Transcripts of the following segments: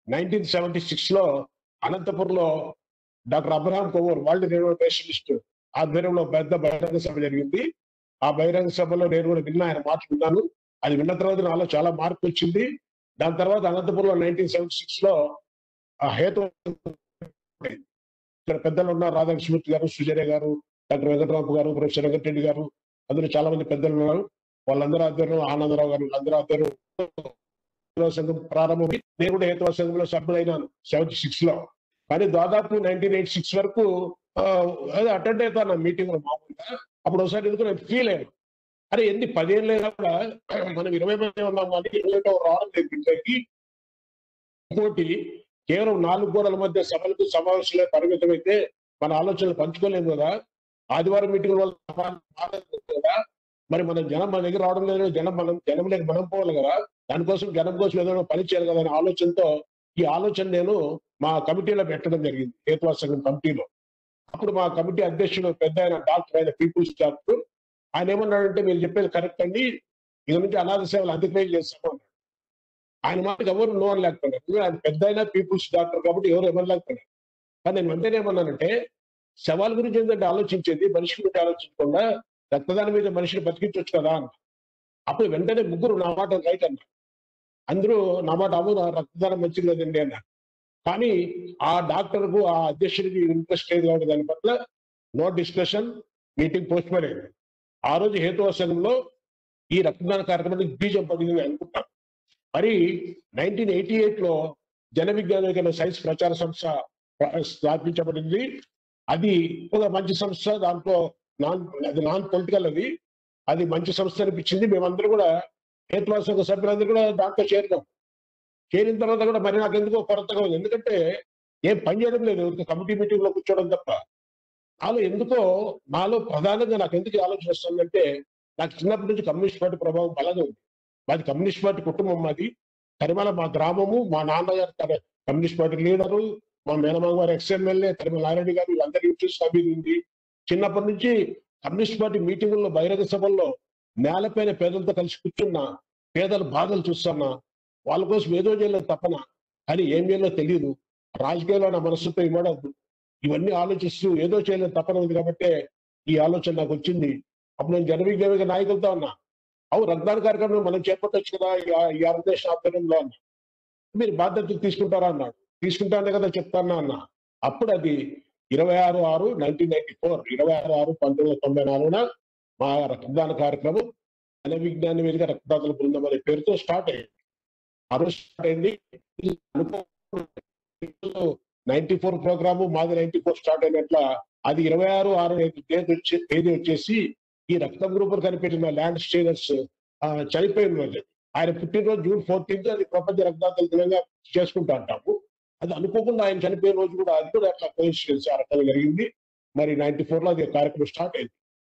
Nineteen seventy six లో అనంతపురంలో doctor Abraham Kovvuru world renowned nationalist ఆధ్వర్యంలో పెద్ద బహిరంగ సభ జరిగింది ఆ బహిరంగ సభలో నేను కూడా విన్నా ఆయన మాట విన్నాను అది విన్న తర్వాత నాలో చాలా మార్పు వచ్చింది దాని తర్వాత అనంతపురంలో నైన్టీన్ సెవెంటీ సిక్స్ లో ఆ హేతు ఇక్కడ పెద్దలు ఉన్నారు రాధాకృష్ణమూర్తి గారు సుజయ గారు డాక్టర్ వెంకటరాపు గారు ప్రొఫెసర్ వెంకటరెడ్డి గారు అందరూ చాలా మంది పెద్దలు ఉన్నారు వాళ్ళందరూ ఆధ్వర్యం ఆనందరావు గారు వీళ్ళందరూ ఆధ్వర్యం హేతువాద సంఘం ప్రారంభం నేను కూడా హేతువాద సంఘంలో సభ్యుడైనాను సెవెంటీ సిక్స్ లో కానీ దాదాపు నైన్టీన్ ఎయిటీ సిక్స్ వరకు ఆ, అదే అటెండ్ అవుతాను నా మీటింగ్ లో మామూలుగా అప్పుడు ఒకసారి ఎందుకు నేను ఫీల్ అయ్యాను అరే ఎన్ని పదిహేను అయినా కూడా మనం ఇరవై మంది ఉన్నాం కానీ ఇరవై ఒకటి రావడం లేదు ఇంట్లోకి ఇంకోటి కేవలం నాలుగు గోడల మధ్య సభలకు సమావేశాలే పరిమితం అయితే మన ఆలోచనలు పంచుకోలేము కదా ఆదివారం మీటింగ్ వల్ల సమాజం మారదు కదా మరి మన జనం మన దగ్గర రావడం లేదు జనం మనం జనం లేక మనం పోవాలి కదా దానికోసం జనం కోసం ఏదైనా పని చేయాలి కదా అనే ఆలోచనతో ఈ ఆలోచన నేను మా కమిటీలో పెట్టడం జరిగింది హేతువా సంఘం కమిటీలో అప్పుడు మా కమిటీ అధ్యక్షుడు పెద్ద ఆయన డాక్టర్ ఆయన పీపుల్స్ డాక్టర్ ఆయన ఏమన్నాడంటే మీరు చెప్పేది కరెక్ట్ అండి ఇక నుంచి అనాథ సేవలు అధికమే చేస్తాము అన్నాడు ఆయన మాటకి ఎవరు నో అని లేకపోయారు ఎందుకంటే ఆయన పెద్ద అయినా పీపుల్స్ డాక్టర్ కాబట్టి ఎవరు ఎవరు లేకపోయారు కానీ నేను వెంటనే ఏమన్నానంటే సవాల్ గురించి ఏంటంటే ఆలోచించేది మనిషి గురించి ఆలోచించకుండా రక్తదానం మీద మనిషిని బతికించవచ్చు కదా అన్న అప్పుడు వెంటనే ముగ్గురు నా మాట రైట్ అన్నారు అందరూ నా మాట అవును రక్తదానం మంచిది కదండి అన్నారు కానీ ఆ డాక్టర్ కు ఆ అధ్యక్షుడికి ఇంట్రెస్ట్ లేదు కాబట్టి దాని పట్ల no discussion meeting postpone అయింది ఆ రోజు హేతువా సంఘంలో ఈ రక్తదాన కార్యక్రమానికి బీజం పడింది అనుకుంటాను మరి నైన్టీన్ ఎయిటీ ఎయిట్ లో జన విజ్ఞాన సైన్స్ ప్రచార సంస్థ ప్ర- స్థాపించబడింది అది ఒక మంచి సంస్థ దాంట్లో నాన్ అది నాన్ పొలిటికల్ అది అది మంచి సంస్థ అనిపించింది మేమందరూ కూడా హేతువా సంఘ సభ్యులందరూ కూడా దాంట్లో చేరినాం చేరిన తర్వాత కూడా మరి నాకు ఎందుకో కొరతగా ఉంది ఎందుకంటే ఏం పని చేయడం లేదు ఊరికే కమిటీ మీటింగ్ లో కూర్చోవడం తప్ప నాలో ఎందుకో నాలో ప్రధానంగా నాకు ఎందుకు ఈ ఆలోచన వస్తుందంటే నాకు చిన్నప్పటి నుంచి కమ్యూనిస్ట్ పార్టీ ప్రభావం బలంగా ఉంది మాది కమ్యూనిస్ట్ పార్టీ కుటుంబం మాది తరిమల మా గ్రామము మా నాన్నగారు తన కమ్యూనిస్ట్ పార్టీ లీడరు మా మేనమామ గారు ఎక్స్ఎమ్మెల్యే తరిమల నారాయణ గారు వీళ్ళందరి ఇంట్రెస్ట్ అవి ఉంది చిన్నప్పటి నుంచి కమ్యూనిస్ట్ పార్టీ మీటింగుల్లో బహిరంగ సభల్లో నేలపైన పేదలతో కలిసి కూర్చున్నా పేదల బాధలు చూస్తున్నా వాళ్ళ కోసం ఏదో చేయలేదు తప్పన కానీ ఏం చేయాలో తెలియదు రాజకీయాల్లో నా మనసుతో ఇవ్వడద్దు ఇవన్నీ ఆలోచిస్తూ ఏదో చేయలేదు తప్పన ఉంది కాబట్టి ఈ ఆలోచన నాకు వచ్చింది అప్పుడు నేను జనవిజ్ఞానిక నాయకులతో ఉన్నా అవు రక్తదాన కార్యక్రమం మనం చేపట్టచ్చు కదా ఈ ఆ- ఈ ఆంధ్రప్రదేశ్ ఆధ్వర్యంలో అన్న మీరు బాధ్యత తీసుకుంటారా అన్నాడు తీసుకుంటానే కదా చెప్తానా అన్న అప్పుడు అది ఇరవై ఆరు ఆరు నైన్టీన్ నైన్టీ ఫోర్ ఇరవై ఆరు ఆరు పంతొమ్మిది వందల తొంభై నాలుగున మా రక్తదాన కార్యక్రమం జన విజ్ఞాన వేదిక రక్తదాతల బృందం అనే పేరుతో స్టార్ట్ అయింది ఆ రోజు స్టార్ట్ అయింది నైన్టీ ఫోర్ ప్రోగ్రాము మాది నైన్టీ ఫోర్ స్టార్ట్ అయినట్ల అది ఇరవై ఆరు ఆరు తేదీ వచ్చి తేదీ వచ్చేసి ఈ రక్తం గ్రూపులు కనిపెట్టిన ల్యాండ్ స్టేనర్స్ చనిపోయిన రోజు ఆయన పుట్టినరోజు జూన్ ఫోర్టీన్త్ అది ప్రపంచ రక్తదాతల దినంగా చేసుకుంటా అంటాము అది అనుకోకుండా ఆయన చనిపోయిన రోజు కూడా అది కూడా అట్లా కోయిన్సిడెన్స్ ఆ రకంగా జరిగింది మరి నైన్టీ ఫోర్ లో అది కార్యక్రమం స్టార్ట్ అయింది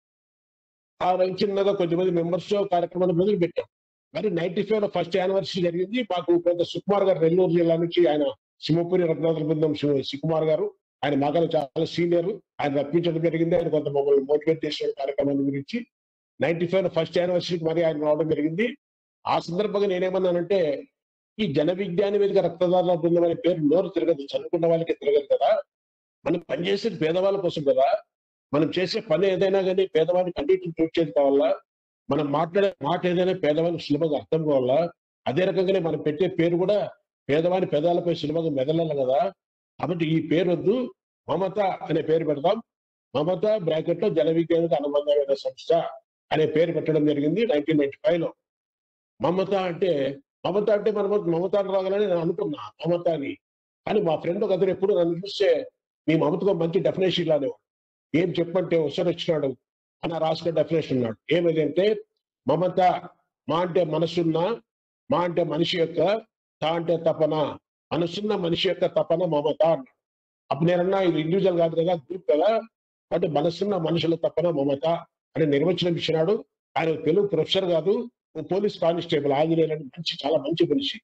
ఆ రోజు చిన్నగా కొద్దిమంది మెంబర్స్ కార్యక్రమాన్ని మొదలు పెట్టాం మరి నైన్టీ ఫైవ్ లో ఫస్ట్ యానివర్సరీ జరిగింది మాకు కొంత సుకుమార్ గారు నెల్లూరు జిల్లా నుంచి ఆయన సింహపురి రత్నాథల బృందం సు- సుకుమార్ గారు ఆయన మాకన్నా చాలా సీనియర్ ఆయన రప్పించడం జరిగింది ఆయన కొంత మమ్మల్ని మోటివేట్ చేసిన కార్యక్రమం గురించి నైన్టీ ఫైవ్ లో ఫస్ట్ యానివర్సరీకి మరి ఆయన రావడం జరిగింది ఆ సందర్భంగా నేనేమన్నానంటే ఈ జన విజ్ఞాన వేదిక రక్తదాన బృందం అనే పేరు నోరు తిరగదు చదువుకున్న వాళ్ళకి తిరగదు కదా మనం పనిచేసేది పేదవాళ్ళ కోసం కదా మనం చేసే పని ఏదైనా కానీ పేదవాడికి అన్నిటిని చూసేది కావాలా మనం మాట్లాడే మాట ఏదైనా పేదవాళ్ళకి సులభంగా అర్థం కావాలా అదే రకంగానే మనం పెట్టే పేరు కూడా పేదవాని పెదాలపై సులభంగా మెదలాలి కదా కాబట్టి ఈ పేరు వద్దు మమత అనే పేరు పెడతాం మమత బ్రాకెట్ లో జన విజ్ఞానికి అనుబంధమైన సంస్థ అనే పేరు పెట్టడం జరిగింది నైన్టీన్ నైన్టీ ఫైవ్ లో మమత అంటే మమత అంటే మన మమత అని రాగాలని నేను అనుకున్నా మమత అని కానీ మా ఫ్రెండ్ ఒక అతను ఎప్పుడు నన్ను చూస్తే మీ మమతకు ఒక మంచి డెఫినేషన్ ఇలానే ఏం చెప్పంటే ఒకసారి వచ్చినాడు అని రాసుకున్న డెఫినేషన్ ఉన్నాడు ఏమిది అంటే మమత మా అంటే మనసున్న మా అంటే మనిషి యొక్క తా అంటే తపన మనసున్న మనిషి యొక్క తపన మమత అన్నాడు అప్పుడు నేనన్నా ఇది ఇండివిజువల్ కాదు కదా గ్రూప్ కదా అంటే మనసున్న మనుషుల తపన మమత అని నిర్వచనం ఇచ్చినాడు ఆయన తెలుగు ప్రొఫెసర్ కాదు ఓ పోలీస్ కానిస్టేబుల్ ఆంజనేయులని మంచి చాలా మంచి మనిషి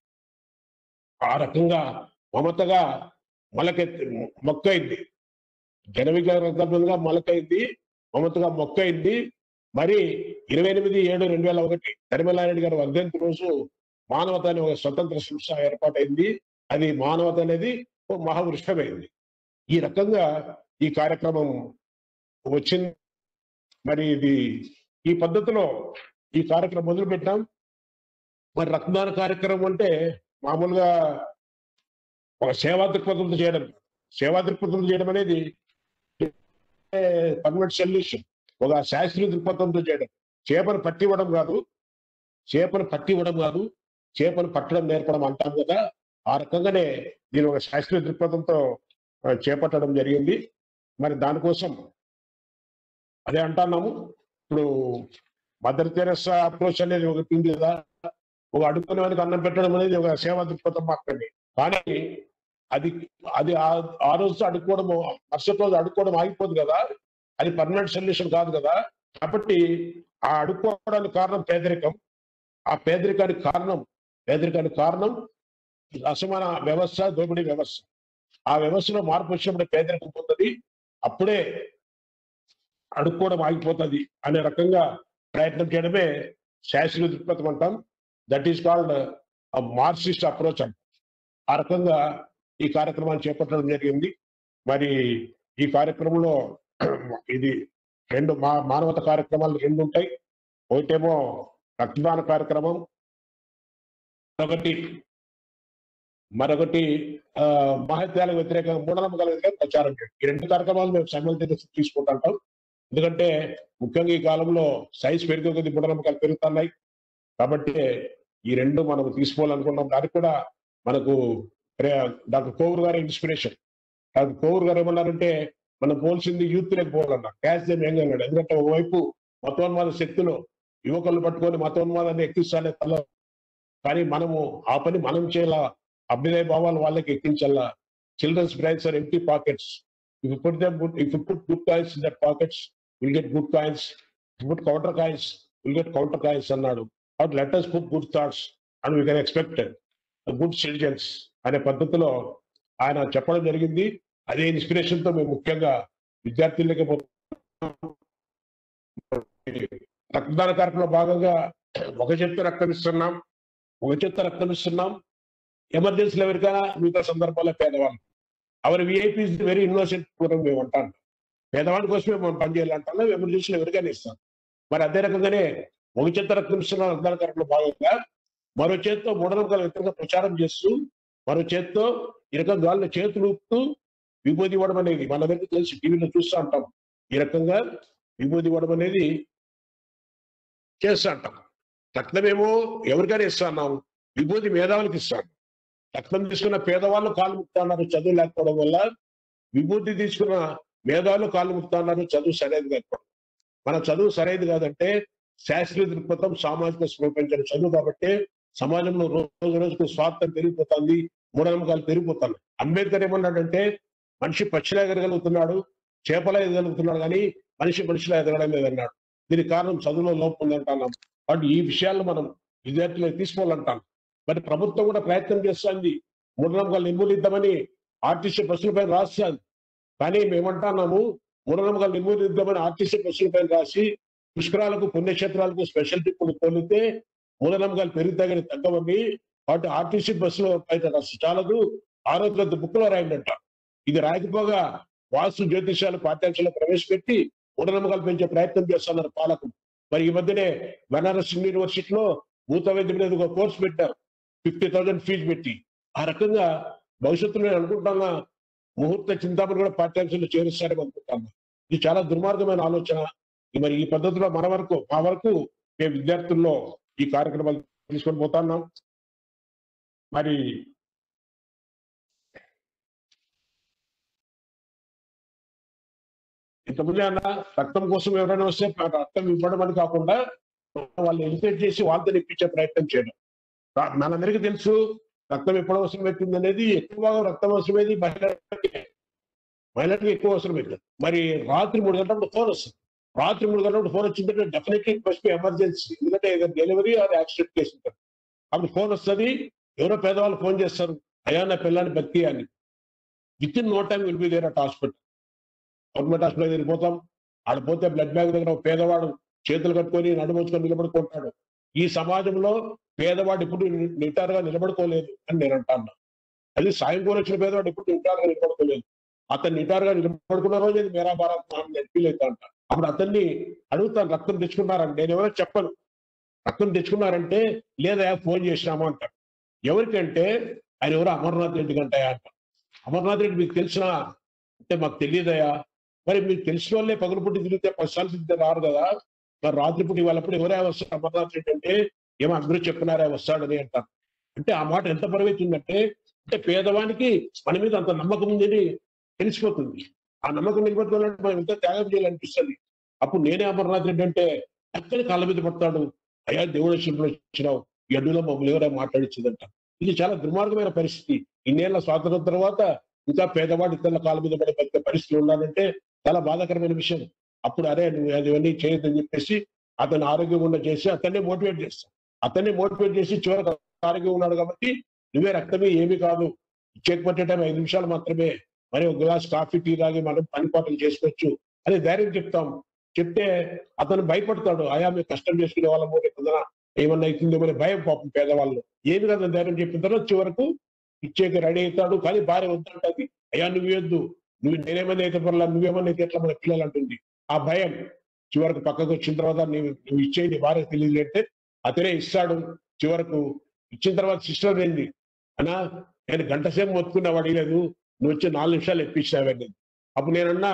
ఆ రకంగా మమతగా మొలకెత్తి మొక్కైంది జన విజ్ఞానంగా మొలకైంది మమతగా మొక్కైంది మరి ఇరవై ఎనిమిది ఏడు రెండు వేల ఒకటి తరిమలారెడ్డి గారు వర్ధంతి రోజు మానవత అనే ఒక స్వతంత్ర సంస్థ ఏర్పాటైంది అది మానవత అనేది ఓ మహావృష్టమైంది ఈ రకంగా ఈ కార్యక్రమం వచ్చింది మరి ఇది ఈ పద్ధతిలో ఈ కార్యక్రమం మొదలు పెట్టాం మరి రక్తదాన కార్యక్రమం అంటే మామూలుగా ఒక సేవా దృక్పథంతో చేయడం సేవా దృక్పథంతో చేయడం అనేది పర్మనెంట్ సొల్యూషన్ ఒక శాస్త్రీయ దృక్పథంతో చేయడం చేపను పట్టి ఇవ్వడం కాదు చేపను పట్టి ఇవ్వడం కాదు చేపను పట్టడం నేర్పడం అంటాం కదా ఆ రకంగానే దీని ఒక శాస్త్రీయ దృక్పథంతో ఆ, చేపట్టడం జరిగింది మరి దానికోసం అదే అంటున్నాము ఇప్పుడు మదర్ తెరసా అప్రోచ్ అనేది ఒకటి ఉంది కదా ఒక అడుక్కునే వానికి అన్నం పెట్టడం అనేది ఒక సేవా దృక్పథం మాత్రమే కానీ అది అది ఆ- ఆ రోజు అడుక్కోవడం మరుసటి రోజు అడుక్కోవడం ఆగిపోదు కదా అది పర్మనెంట్ సొల్యూషన్ కాదు కదా కాబట్టి ఆ అడుక్కోవడానికి కారణం పేదరికం ఆ పేదరికానికి కారణం పేదరికానికి కారణం అసమాన వ్యవస్థ దోపిడీ వ్యవస్థ ఆ వ్యవస్థలో మార్పు వచ్చినప్పుడు పేదరికం పోతుంది అప్పుడే అడుక్కోవడం ఆగిపోతుంది అనే రకంగా ప్రయత్నం చేయడమే శాస్త్రీయ దృక్పథం అంటాం that is called Marxist approach అంటాం ఆ రకంగా ఈ కార్యక్రమాన్ని చేపట్టడం జరిగింది మరి ఈ కార్యక్రమంలో ఇది రెండు మా మానవత కార్యక్రమాలు రెండు ఉంటాయి ఒకటేమో రక్తదాన కార్యక్రమం మరొకటి మరొకటి ఆ, మహత్యాలకు వ్యతిరేకంగా మూఢనమ్మకాల వ్యతిరేకంగా ప్రచారం చేయడం ఈ రెండు కార్యక్రమాలు మేము సైమల్టేనియస్ తీసుకుంటుంటాం ఎందుకంటే ముఖ్యంగా ఈ కాలంలో సైజ్ పెరిగే కొద్ది మూఢనమ్మకాలు పెరుగుతున్నాయి కాబట్టి ఈ రెండు మనం తీసుకోవాలనుకున్నాం దానికి కూడా మనకు ప్రే- డాక్టర్ కోవూర్ గారి ఇన్స్పిరేషన్ డాక్టర్ కోవూర్ గారు ఏమన్నారంటే మనం పోల్సింది యూత్ లేక పోవాలన్నారు క్యాష్ దేమ్ యంగ్ అన్నాడు ఎందుకంటే ఒకవైపు మతోన్మాద శక్తులు యువకులు పట్టుకొని మతోన్మాదాన్ని ఎక్కిస్తానే తల కానీ మనము ఆ పని మనం చేయాల అభ్యుదయ భావాలు వాళ్ళకి ఎక్కించాలా children's brains are empty pockets if put them good if put good coins in that pockets will get good coins put counter coins will get counter coins అన్నాడు కాబట్టి let us put good thoughts and we can expect good citizens అనే పద్ధతిలో ఆయన చెప్పడం జరిగింది అదే inspiration తో మేము ముఖ్యంగా విద్యార్థులకి రక్తదాన కార్యక్రమంలో భాగంగా ఒక చేత్తో రక్తం ఇస్తున్నాం ఒక చేత్తో రక్తం ఇస్తున్నాం ఎమర్జెన్సీలో ఎవరికైనా మిగతా సందర్భాల్లో పేదవాళ్ళు our VIP is very innocent పూర్వం మేము అంటాం పేదవాడి కోసమే మనం పనిచేయాలంటాం ఎమర్జెన్సీలో ఎవరికైనా ఇస్తాం మరి అదే రకంగానే ఒక చేత రక్తం ఇస్తున్న రక్తదాన కార్యక్రమంలో భాగంగా మరో చేత్తో మూఢనమ్మకాల వ్యతిరేకంగా ప్రచారం చేస్తూ మరో చేత్తో ఈ రకంగా గాలిలో చేతులు ఊపుతూ విభూతి ఇవ్వడం అనేది మన దగ్గర తెలిసి టీవీలో చూస్తూ ఉంటాం ఈ రకంగా విభూతి ఇవ్వడం అనేది చేస్తూ ఉంటాం రక్తమేమో ఎవరికైనా ఇస్తా అన్నాం విభూతి మేధావులకు ఇస్తాం రక్తం తీసుకున్న పేదవాళ్ళు కాళ్ళు ముక్తున్నారు చదువు లేకపోవడం వల్ల విభూతి తీసుకున్న మేధావులు కాళ్ళు ముక్తున్నారు చదువు సరైనది కాకపోవడం మన చదువు సరైనది కాదంటే శాస్త్రీయ దృక్పథం సామాజిక స్వరూపించిన చదువు కాబట్టి సమాజంలో రోజు రోజుకు స్వార్థం పెరిగిపోతుంది మూఢనమ్మకాలు పెరిగిపోతాయి అంబేద్కర్ ఏమన్నాడంటే మనిషి పక్షిలా ఎదగలుగుతున్నాడు చేపలా ఎదగలుగుతున్నాడు కానీ మనిషి మనిషిలా ఎదగడం లేదన్నాడు దీనికి కారణం చదువులో లోపం ఉందంటున్నాం కాబట్టి ఈ విషయాలు మనం విద్యార్థులకు తీసుకోవాలంటాం మరి ప్రభుత్వం కూడా ప్రయత్నం చేస్తుంది మూఢనమ్మకాలు నిర్మూలిద్దామని ఆర్టీసీ బస్సులపై రాస్తుంది కానీ మేమంటున్నాము మూఢనమ్మకాలు నిర్మూలిద్దామని ఆర్టీసీ బస్సులపై రాసి పుష్కరాలకు పుణ్యక్షేత్రాలకు స్పెషల్ టిప్పులు తోలితే మూఢనమ్మకాలు పెరుగుతాయని తగ్గవని కాబట్టి ఆర్టీసీ బస్సులో పైన రాసి చాలదు ఆరోగ్య బుక్లో రాయండంట ఇది రాయకపోగా వాస్తు జ్యోతిషాలు పాఠ్యాంశాలు ప్రవేశపెట్టి మూఢనమ్మకాలు పెంచే ప్రయత్నం చేస్తున్నారు పాలకులు మరి ఈ మధ్యనే బనారస్ యూనివర్సిటీలో భూత వైద్యం మీద ఒక కోర్సు పెట్టారు ఫిఫ్టీ థౌసండ్ ఫీజు పెట్టి ఆ రకంగా భవిష్యత్తులో నేను అనుకుంటున్నా ముహూర్త చింతామణి కూడా పాఠ్యాంశాలు చేరుస్తారని అనుకుంటాను ఇది చాలా దుర్మార్గమైన ఆలోచన మరి ఈ పద్ధతిలో మన వరకు మా వరకు మేము విద్యార్థుల్లో ఈ కార్యక్రమాలు తీసుకొని పోతున్నాం మరి ఇంతకుముందే అన్న రక్తం కోసం ఎవరైనా వస్తే ఆ రక్తం ఇవ్వడం అని కాకుండా వాళ్ళు ఎలిటేట్ చేసి వాళ్ళతో ఇప్పించే ప్రయత్నం చేయడం రా- మనందరికీ తెలుసు రక్తం ఎప్పుడు అవసరం అవుతుంది అనేది ఎక్కువ భాగం రక్తం అవసరమేది మహిళలకి మహిళలకి ఎక్కువ అవసరం అవుతుంది మరి రాత్రి మూడు గంటలప్పుడు ఫోన్ వస్తుంది రాత్రి మూడు గంటలప్పుడు ఫోన్ వచ్చిందంటే డెఫినెట్లీ మస్ట్ ఎమర్జెన్సీ ఎందుకంటే డెలివరీ అది యాక్సిడెంట్ కేసు ఉంటుంది అప్పుడు ఫోన్ వస్తుంది ఎవరో పేదవాళ్ళు ఫోన్ చేస్తారు అయ్యా నా పిల్లాన్ని బతికి అని within no time will be there at hospital government hospital దగ్గరికి పోతాం ఆడ పోతే బ్లడ్ బ్యాంక్ దగ్గర ఒక పేదవాడు చేతులు కట్టుకొని నడుమోచుకొని నిలబడుకుంటాడు ఈ సమాజంలో పేదవాడు ఇప్పుడు నిటారుగా నిలబడుకోలేదు అని నేను అంటాను అది సాయం కూడా వచ్చిన పేదవాడు ఎప్పుడు నిటారుగా నిలబడుకోలేదు అతను నిటారుగా నిలబడుకున్న రోజు అది మేరా భారత్ మహాన్ ఎన్పీలేదు అంట అప్పుడు అతన్ని అడుగుతాను రక్తం తెచ్చుకున్నారని నేను ఎవరో చెప్పను రక్తం తెచ్చుకున్నారంటే లేదా ఫోన్ చేసినామా అంటారు ఎవరికంటే ఆయన ఎవరో అమర్నాథ్ రెడ్డి కంటాయా అంట అమర్నాథ్ రెడ్డి మీకు తెలిసినా అంటే మాకు తెలియదయా మరి మీకు తెలిసిన వాళ్ళే పగులు పుట్టి తిరిగితే పసాలు తిరిగితే రారు కదా మరి రాత్రి పుట్టి వాళ్ళప్పుడు ఎవరే వస్తారు అమర్నాథ్ రెడ్డి అంటే ఏమో అందరూ చెప్పినారా వస్తాడని అంటారు అంటే ఆ మాట ఎంత బరువైతుందంటే అంటే పేదవానికి మన మీద అంత నమ్మకం ఉందని తెలిసిపోతుంది ఆ నమ్మకం నిలబెట్టుకోవాలంటే మనం ఎంత త్యాగం చేయాలనిపిస్తుంది అప్పుడు నేనే అమర్నాథ్ రెడ్డి అంటే అక్కడి కాళ్ళ మీద పడతాడు అయ్యా దేవుడు శిల్పులు వచ్చినావు ఈ అడ్డులో మమ్మల్ని ఎవరైనా మాట్లాడించిందంట ఇది చాలా దుర్మార్గమైన పరిస్థితి ఇన్నేళ్ల స్వాతంత్రం తర్వాత ఇంకా పేదవాడు ఇతరుల కాళ్ళ మీద పడే పెద్ద పరిస్థితులు ఉండాలంటే చాలా బాధాకరమైన విషయం అప్పుడు అరే నువ్వు అది ఇవన్నీ చేయొద్దని చెప్పేసి అతను ఆరోగ్యంగా ఉన్న చేసి అతన్నే మోటివేట్ చేస్తాం అతన్ని మోటివేట్ చేసి చివరికి ఆరోగ్యం ఉన్నాడు కాబట్టి నువ్వే రక్తమే ఏమీ కాదు ఇచ్చేకపోతే టైం ఐదు నిమిషాలు మాత్రమే మరి ఒక గ్లాస్ కాఫీ టీ తాగి మనం పని పాటలు చేసుకోవచ్చు అని ధైర్యం చెప్తాం చెప్తే అతను భయపడతాడు అయా మేము కష్టం చేసుకునే వాళ్ళము రేపు ఏమన్నా అవుతుందేమో అనే భయం పాపం పేదవాళ్ళు ఏమి కదా ధైర్యం చెప్పిన తర్వాత చివరకు ఇచ్చేకి రెడీ అవుతాడు కానీ భార్య వద్దంటది అయ్యా నువ్వు వద్దు నువ్వు నేనేమన్నా అయితే పర్లా నువ్వేమన్నా అయితే ఎట్లా మన పిల్లలు అంటుంది ఆ భయం చివరకు పక్కకు వచ్చిన తర్వాత నువ్వు నువ్వు ఇచ్చే నీ భార్య తెలియదు అంటే అతనే ఇస్తాడు చివరకు ఇచ్చిన తర్వాత సిస్టర్ ఏంది అన్నా నేను గంట సేపు మొత్తుకున్నా వాడిలేదు నువ్వు వచ్చి నాలుగు నిమిషాలు ఎప్పించావని అప్పుడు నేనన్నా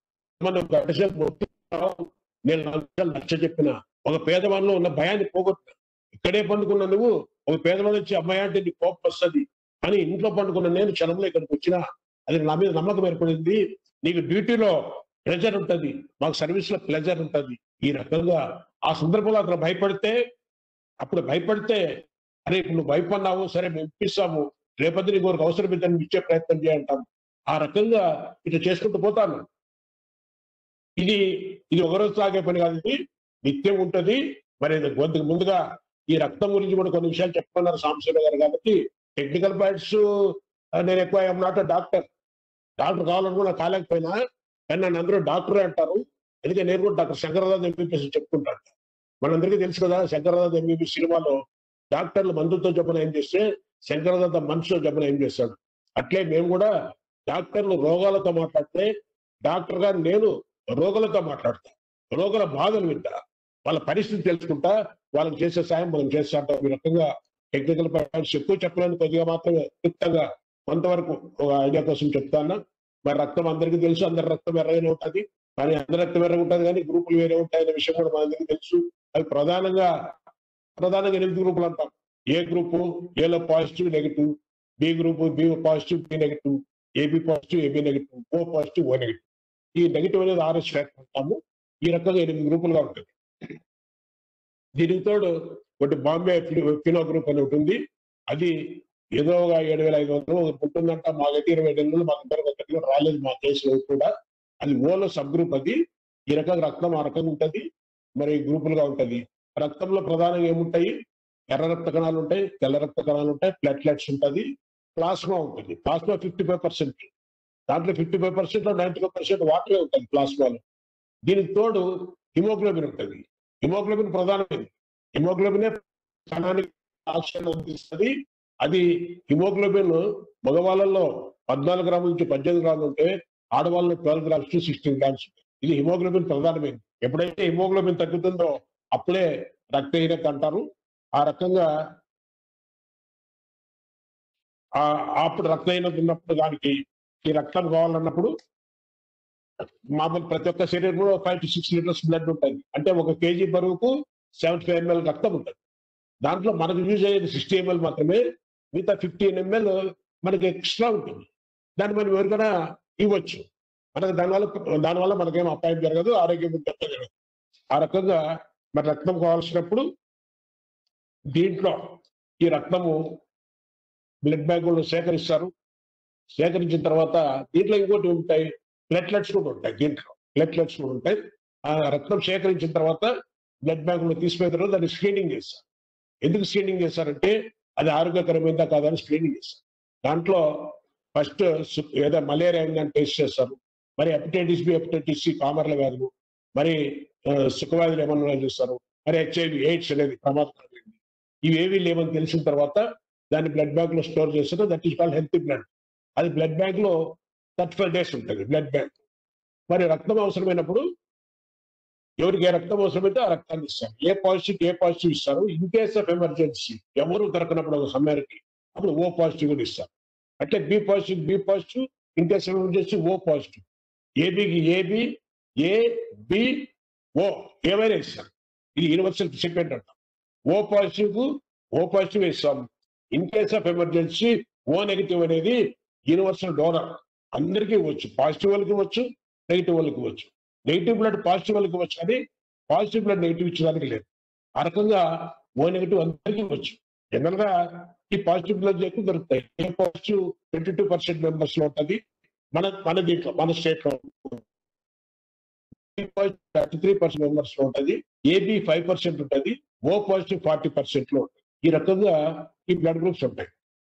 మనం గంట సేపు మొత్తుకున్నావు నేను నాలుగు నిమిషాలు నచ్చ చెప్పిన ఒక పేదవాళ్ళు ఉన్న భయాన్ని పోగొట్టు ఇక్కడే పండుకున్న నువ్వు ఒక పేదవాడు వచ్చి అమ్మాయి అంటే నీకు కోపం వస్తుంది అని ఇంట్లో పండుకున్న నేను క్షణంలో ఇక్కడికి వచ్చినా అది నా మీద నమ్మకం ఏర్పడింది నీకు డ్యూటీలో ప్రెజర్ ఉంటది మాకు సర్వీస్ లో ప్లెజర్ ఉంటది ఈ రకంగా ఆ సందర్భంలో అతను భయపడితే అప్పుడు భయపడితే అరే ఇప్పుడు నువ్వు భయపడినావు సరే మేము ఇప్పిస్తాము రేపొద్దు నీకు ఒక అవసరం ఇద్దని ఇచ్చే ప్రయత్నం చేయంటాం ఆ రకంగా ఇట్లా చేసుకుంటూ పోతాను ఇది ఇది ఒకరోజు సాగే పని కాదు ఇది నిత్యం ఉంటది మరి ఇది కొద్దిగా ముందుగా ఈ రక్తం గురించి కూడా కొన్ని విషయాలు చెప్పుకున్నారు సాంబశివరావు గారు కాబట్టి టెక్నికల్ పాయింట్స్ నేను ఎక్కువ ఐఎమ్ నాట్ డాక్టర్ డాక్టర్ కావాలనుకున్నా కాలేకపోయినా కానీ నన్ను అందరూ డాక్టరే అంటారు ఎందుకంటే నేను కూడా డాక్టర్ శంకరదాస్ ఎంబీబీఎస్ చెప్పుకుంటాను మనందరికీ తెలుసు కదా శంకరదాస్ ఎంబీబీఎస్ సినిమాలో డాక్టర్లు మందులతో జబ్బున ఏం చేస్తే శంకరదాత మనిషితో జబ్బున ఏం చేస్తాడు అట్లే మేము కూడా డాక్టర్లు రోగాలతో మాట్లాడితే డాక్టర్ గారు నేను రోగులతో మాట్లాడతా రోగుల బాధలు వింటా వాళ్ళ పరిస్థితి తెలుసుకుంటా వాళ్ళకి చేసే సాయం మనం చేస్తా ఉంటాం ఈ రకంగా టెక్నికల్ పాయింట్స్ ఎక్కువ చెప్పలేని కొద్దిగా మాత్రమే క్లుప్తంగా కొంతవరకు ఒక ఐడియా కోసం చెప్తాను మరి రక్తం అందరికీ తెలుసు అందరి రక్తం ఎర్రగానే ఉంటుంది కానీ అందరి రక్తం ఎర్రగా ఉంటుంది కానీ గ్రూపులు వేరే ఉంటాయనే విషయం కూడా మనందరికీ తెలుసు అవి ప్రధానంగా ప్రధానంగా ఎనిమిది గ్రూపులు అంటాం ఏ గ్రూపు ఏలో positive negative B group B positive B negative AB positive AB negative O positive O negative ఈ నెగిటివ్ అనేది ఆర్ఎస్ ఫ్యాక్టర్ అంటాము ఈ రకంగా ఎనిమిది గ్రూపులుగా ఉంటుంది దీనికి తోడు ఒకటి బాంబే ఫినో గ్రూప్ అని ఉంటుంది అది ఏదో ఒక ఏడు వేల ఐదు వందలు ఉంటుందంట మాకైతే ఇరవై ఐదు వందలు మాకు ఇద్దరు ఒకటి రాలేదు మా కేసులో కూడా అది ఓలో సబ్ గ్రూప్ అది ఈ రకంగా రక్తం ఆ రకంగా ఉంటది మరి గ్రూపులుగా ఉంటది రక్తంలో ప్రధానంగా ఏముంటాయి ఎర్ర రక్త కణాలు ఉంటాయి తెల్ల రక్త కణాలు ఉంటాయి ప్లేట్లెట్స్ ఉంటుంది ప్లాస్మా ఉంటుంది ప్లాస్మా ఫిఫ్టీ ఫైవ్ పర్సెంట్ దాంట్లో fifty five percent ninety five percent వాటరే ఉంటుంది ప్లాస్మాలో దీనికి తోడు హిమోగ్లోబిన్ ఉంటుంది హిమోగ్లోబిన్ ప్రధానమైనది హిమోగ్లోబినే కణానికి ఆక్సిజన్ అందిస్తుంది అది హిమోగ్లోబిన్ మగవాళ్ళలో పద్నాలుగు గ్రాముల నుంచి పద్దెనిమిది గ్రాములు ఉంటే ఆడవాళ్ళలో twelve grams to sixteen grams ఇది హిమోగ్లోబిన్ ప్రధానమైనది ఎప్పుడైతే హిమోగ్లోబిన్ తగ్గుతుందో అప్పుడే రక్తహీనత అంటారు ఆ రకంగా ఆ అప్పుడు రక్తహీనత ఉన్నప్పుడు దానికి ఈ రక్తం కావాలన్నప్పుడు మామూలు ప్రతి ఒక్క శరీరంలో five to six litres blood ఉంటుంది అంటే ఒక కేజీ బరువుకు సెవెంటీ ఫైవ్ ఎంఎల్ రక్తం ఉంటుంది దాంట్లో మనకు యూజ్ అయ్యేది సిక్స్టీ ఎంఎల్ మాత్రమే మిగతా ఫిఫ్టీన్ ఎంఎల్ మనకి ఎక్స్ట్రా ఉంటుంది దాన్ని మనం ఎవరికైనా ఇవ్వచ్చు మనకు దానివల్ల దానివల్ల మనకేం అపాయం జరగదు ఆరోగ్యం దెబ్బ జరగదు ఆ రకంగా మరి రక్తం కావాల్సినప్పుడు దీంట్లో ఈ రక్తము బ్లడ్ బ్యాంకులు సేకరిస్తారు సేకరించిన తర్వాత దీంట్లో ఇంకోటి ఉంటాయి ప్లేట్లెట్స్ కూడా ఉంటాయి దీంట్లో ప్లేట్లెట్స్ కూడా ఉంటాయి ఆ రక్తం సేకరించిన తర్వాత బ్లడ్ బ్యాంకులో తీసుకున్న తర్వాత దాన్ని స్క్రీనింగ్ చేస్తారు ఎందుకు స్క్రీనింగ్ చేస్తారంటే అది ఆరోగ్యకరమైందా కాదని స్క్రీనింగ్ చేస్తారు దాంట్లో ఫస్ట్ ఏదో మలేరియా ఉందని టెస్ట్ చేస్తారు మరి హెపటైటిస్ బి హెపటైటిస్ సి కామర్ల వ్యాధులు మరి సుఖవ్యాధులు ఏమన్నా చూస్తారు మరి హెచ్ఐవి ఎయిడ్స్ అనేది ప్రమాదకరమైనది ఇవేవి లేవని తెలిసిన తర్వాత దాన్ని బ్లడ్ బ్యాంక్ లో స్టోర్ చేస్తారు that is called healthy blood అది బ్లడ్ బ్యాంక్ లో థర్టీ ఫైవ్ డేస్ ఉంటుంది బ్లడ్ బ్యాంక్ మరి రక్తం అవసరమైనప్పుడు ఎవరికి ఏ రక్తం అవసరమైతే ఆ రక్తాన్ని ఇస్తారు ఏ పాజిటివ్ ఏ పాజిటివ్ ఇస్తారు ఇన్ కేస్ ఆఫ్ ఎమర్జెన్సీ ఎవరు దొరకనప్పుడు ఒక సమయానికి అప్పుడు ఓ పాజిటివ్ కూడా ఇస్తారు అంటే B positive B positive in case of emergency O positive ఏబికి ఏబి ఏ బి ఓ ఏమైనా ఇస్తారు ఇది యూనివర్సల్ సెగ్మెంట్ అంటాం ఓ పాజిటివ్ కు ఓ పాజిటివ్ ఇస్తాం in case of emergency O negative అనేది యూనివర్సల్ డోనర్ అందరికీ ఇవ్వచ్చు పాజిటివ్ వాళ్ళకి ఇవ్వచ్చు నెగిటివ్ వాళ్ళకి ఇవ్వచ్చు నెగిటివ్ బ్లడ్ పాజిటివ్ వాళ్ళకి ఇవ్వచ్చు కానీ పాజిటివ్ బ్లడ్ నెగిటివ్ ఇచ్చడానికి లేదు ఆ రకంగా ఓ నెగిటివ్ అందరికీ ఇవ్వచ్చు జనరల్ గా ఈ పాజిటివ్ బ్లడ్ ఎక్కువ దొరుకుతాయి A positive twenty two percent members లో ఉంటుంది మన మన దీంట్లో మన స్టేట్ లో థర్టీ త్రీ పర్సెంట్ మెంబర్స్ లో ఉంటుంది ఏబి ఫైవ్ పర్సెంట్ ఉంటుంది ఓ పాజిటివ్ ఫార్టీ పర్సెంట్ లో ఉంటుంది ఈ రకంగా ఈ బ్లడ్ గ్రూప్స్ ఉంటాయి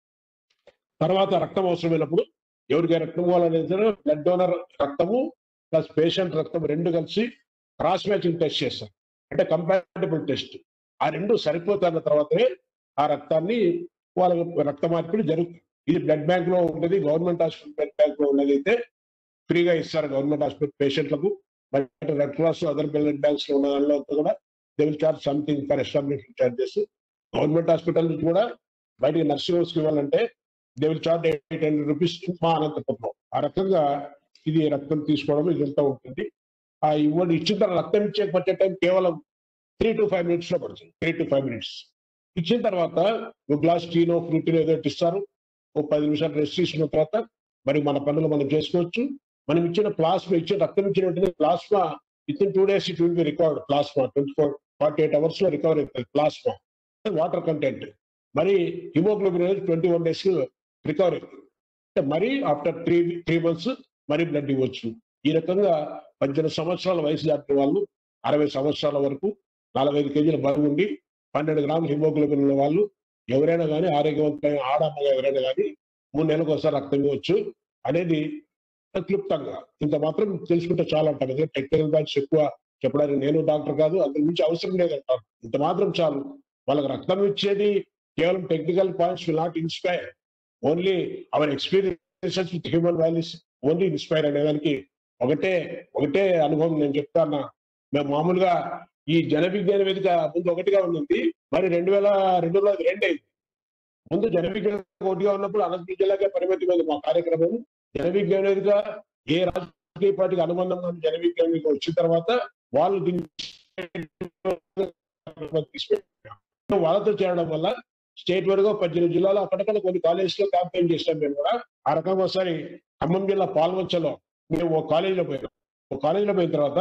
తర్వాత రక్తం అవసరమైనప్పుడు ఎవరికి రక్తం కావాలనేది బ్లడ్ డోనర్ రక్తము ప్లస్ పేషెంట్ రక్తం రెండు కలిసి క్రాస్ మ్యాచింగ్ టెస్ట్ చేస్తారు అంటే కంపాటబుల్ టెస్ట్ ఆ రెండు సరిపోతున్న తర్వాతనే ఆ రక్తాన్ని వాళ్ళ రక్త మార్పిడి జరుగుతుంది ఇది బ్లడ్ బ్యాంక్ లో ఉన్నది గవర్నమెంట్ హాస్పిటల్ బ్లడ్ బ్యాంక్ లో ఉన్నది అయితే ఫ్రీగా ఇస్తారు గవర్నమెంట్ హాస్పిటల్ పేషెంట్లకు బయట red cross other blood banks లో ఉన్న దానిలో కూడా they will charge something for establishment charges government hospital నుంచి కూడా బయటికి నర్సింగ్ హోమ్స్ ఇవ్వాలంటే they will charge eight hundred rupees మా అనంతపురం ఆ రకంగా ఇది రక్తం తీసుకోవడం ఇదంతా ఉంటుంది ఆ ఇవ్వండి ఇచ్చిన తర్వాత రక్తం ఇచ్చే పట్టే టైం కేవలం త్రీ టు ఫైవ్ మినిట్స్ లో పడుతుంది త్రీ టు ఫైవ్ మినిట్స్ ఇచ్చిన తర్వాత ఒక గ్లాస్ టీనో ఫ్రూటీనో ఏదో ఒకటి ఇస్తారు ఒక పది నిమిషాలు రెస్ట్ తీసుకున్న తర్వాత మరి మన పనులు మనం చేసుకోవచ్చు మనం ఇచ్చిన ప్లాస్మా ఇచ్చిన రక్తం ఇచ్చిన వెంటనే plasma within two days it will be recovered plasma twenty four forty eight hours లో రికవర్ అవుతుంది ప్లాస్మా వాటర్ కంటెంట్ మరి హిమోగ్లోబిన్ అనేది ట్వంటీ వన్ డేస్ రికవర్ అవుతుంది అంటే మరి ఆఫ్టర్ త్రీ త్రీ మంత్స్ మరి బ్లడ్ ఇవ్వచ్చు ఈ రకంగా పద్దెనిమిది సంవత్సరాల వయసు దాటిన వాళ్ళు అరవై సంవత్సరాల వరకు నలభై ఐదు కేజీల బరువు ఉండి పన్నెండు గ్రాముల హిమోగ్లోబిన్ ఉన్న వాళ్ళు ఎవరైనా కానీ ఆరోగ్యవంతమైన ఆడమ్మగా ఎవరైనా కానీ మూడు నెలలకు ఒకసారి రక్తం ఇవ్వచ్చు అనేది క్లుప్తంగా ఇంత మాత్రం తెలుసుకుంటే చాలా అంటారు ఎందుకంటే టెక్నికల్ బ్యాచ్ ఎక్కువ చెప్పడానికి నేను డాక్టర్ కాదు అంతకు మించి అవసరం లేదంటారు ఇంత మాత్రం చాలు వాళ్ళకి రక్తం ఇచ్చేది కేవలం technical points will not inspire only our experiences with human values only inspire అనేదానికి ఒకటే ఒకటే అనుభవం నేను చెప్తాను మేము మామూలుగా ఈ జన విజ్ఞాన వేదిక ముందు ఒకటిగా ఉంది మరి రెండు వేల రెండులో అది రెండు అయింది ముందు జన విజ్ఞాన ఒకటిగా ఉన్నప్పుడు అనంతపురం జిల్లాకే పరిమితమైంది మా కార్యక్రమం జన విజ్ఞాన వేదిక ఏ రాజకీయ పార్టీకి అనుబంధం ఉన్న జన విజ్ఞాన వేదిక వచ్చిన తర్వాత వాళ్ళు దీన్ని వాళ్ళతో చేరడం వల్ల స్టేట్ వరకు పద్దెనిమిది జిల్లాలో అక్కడక్కడ కొన్ని కాలేజెస్ లో క్యాంపెయిన్ చేసాం మేము కూడా ఆ రకంగా ఒకసారి ఖమ్మం జిల్లా పాల్వంచలో మేము ఒక కాలేజీలో పోయినాం ఒక కాలేజీలో పోయిన తర్వాత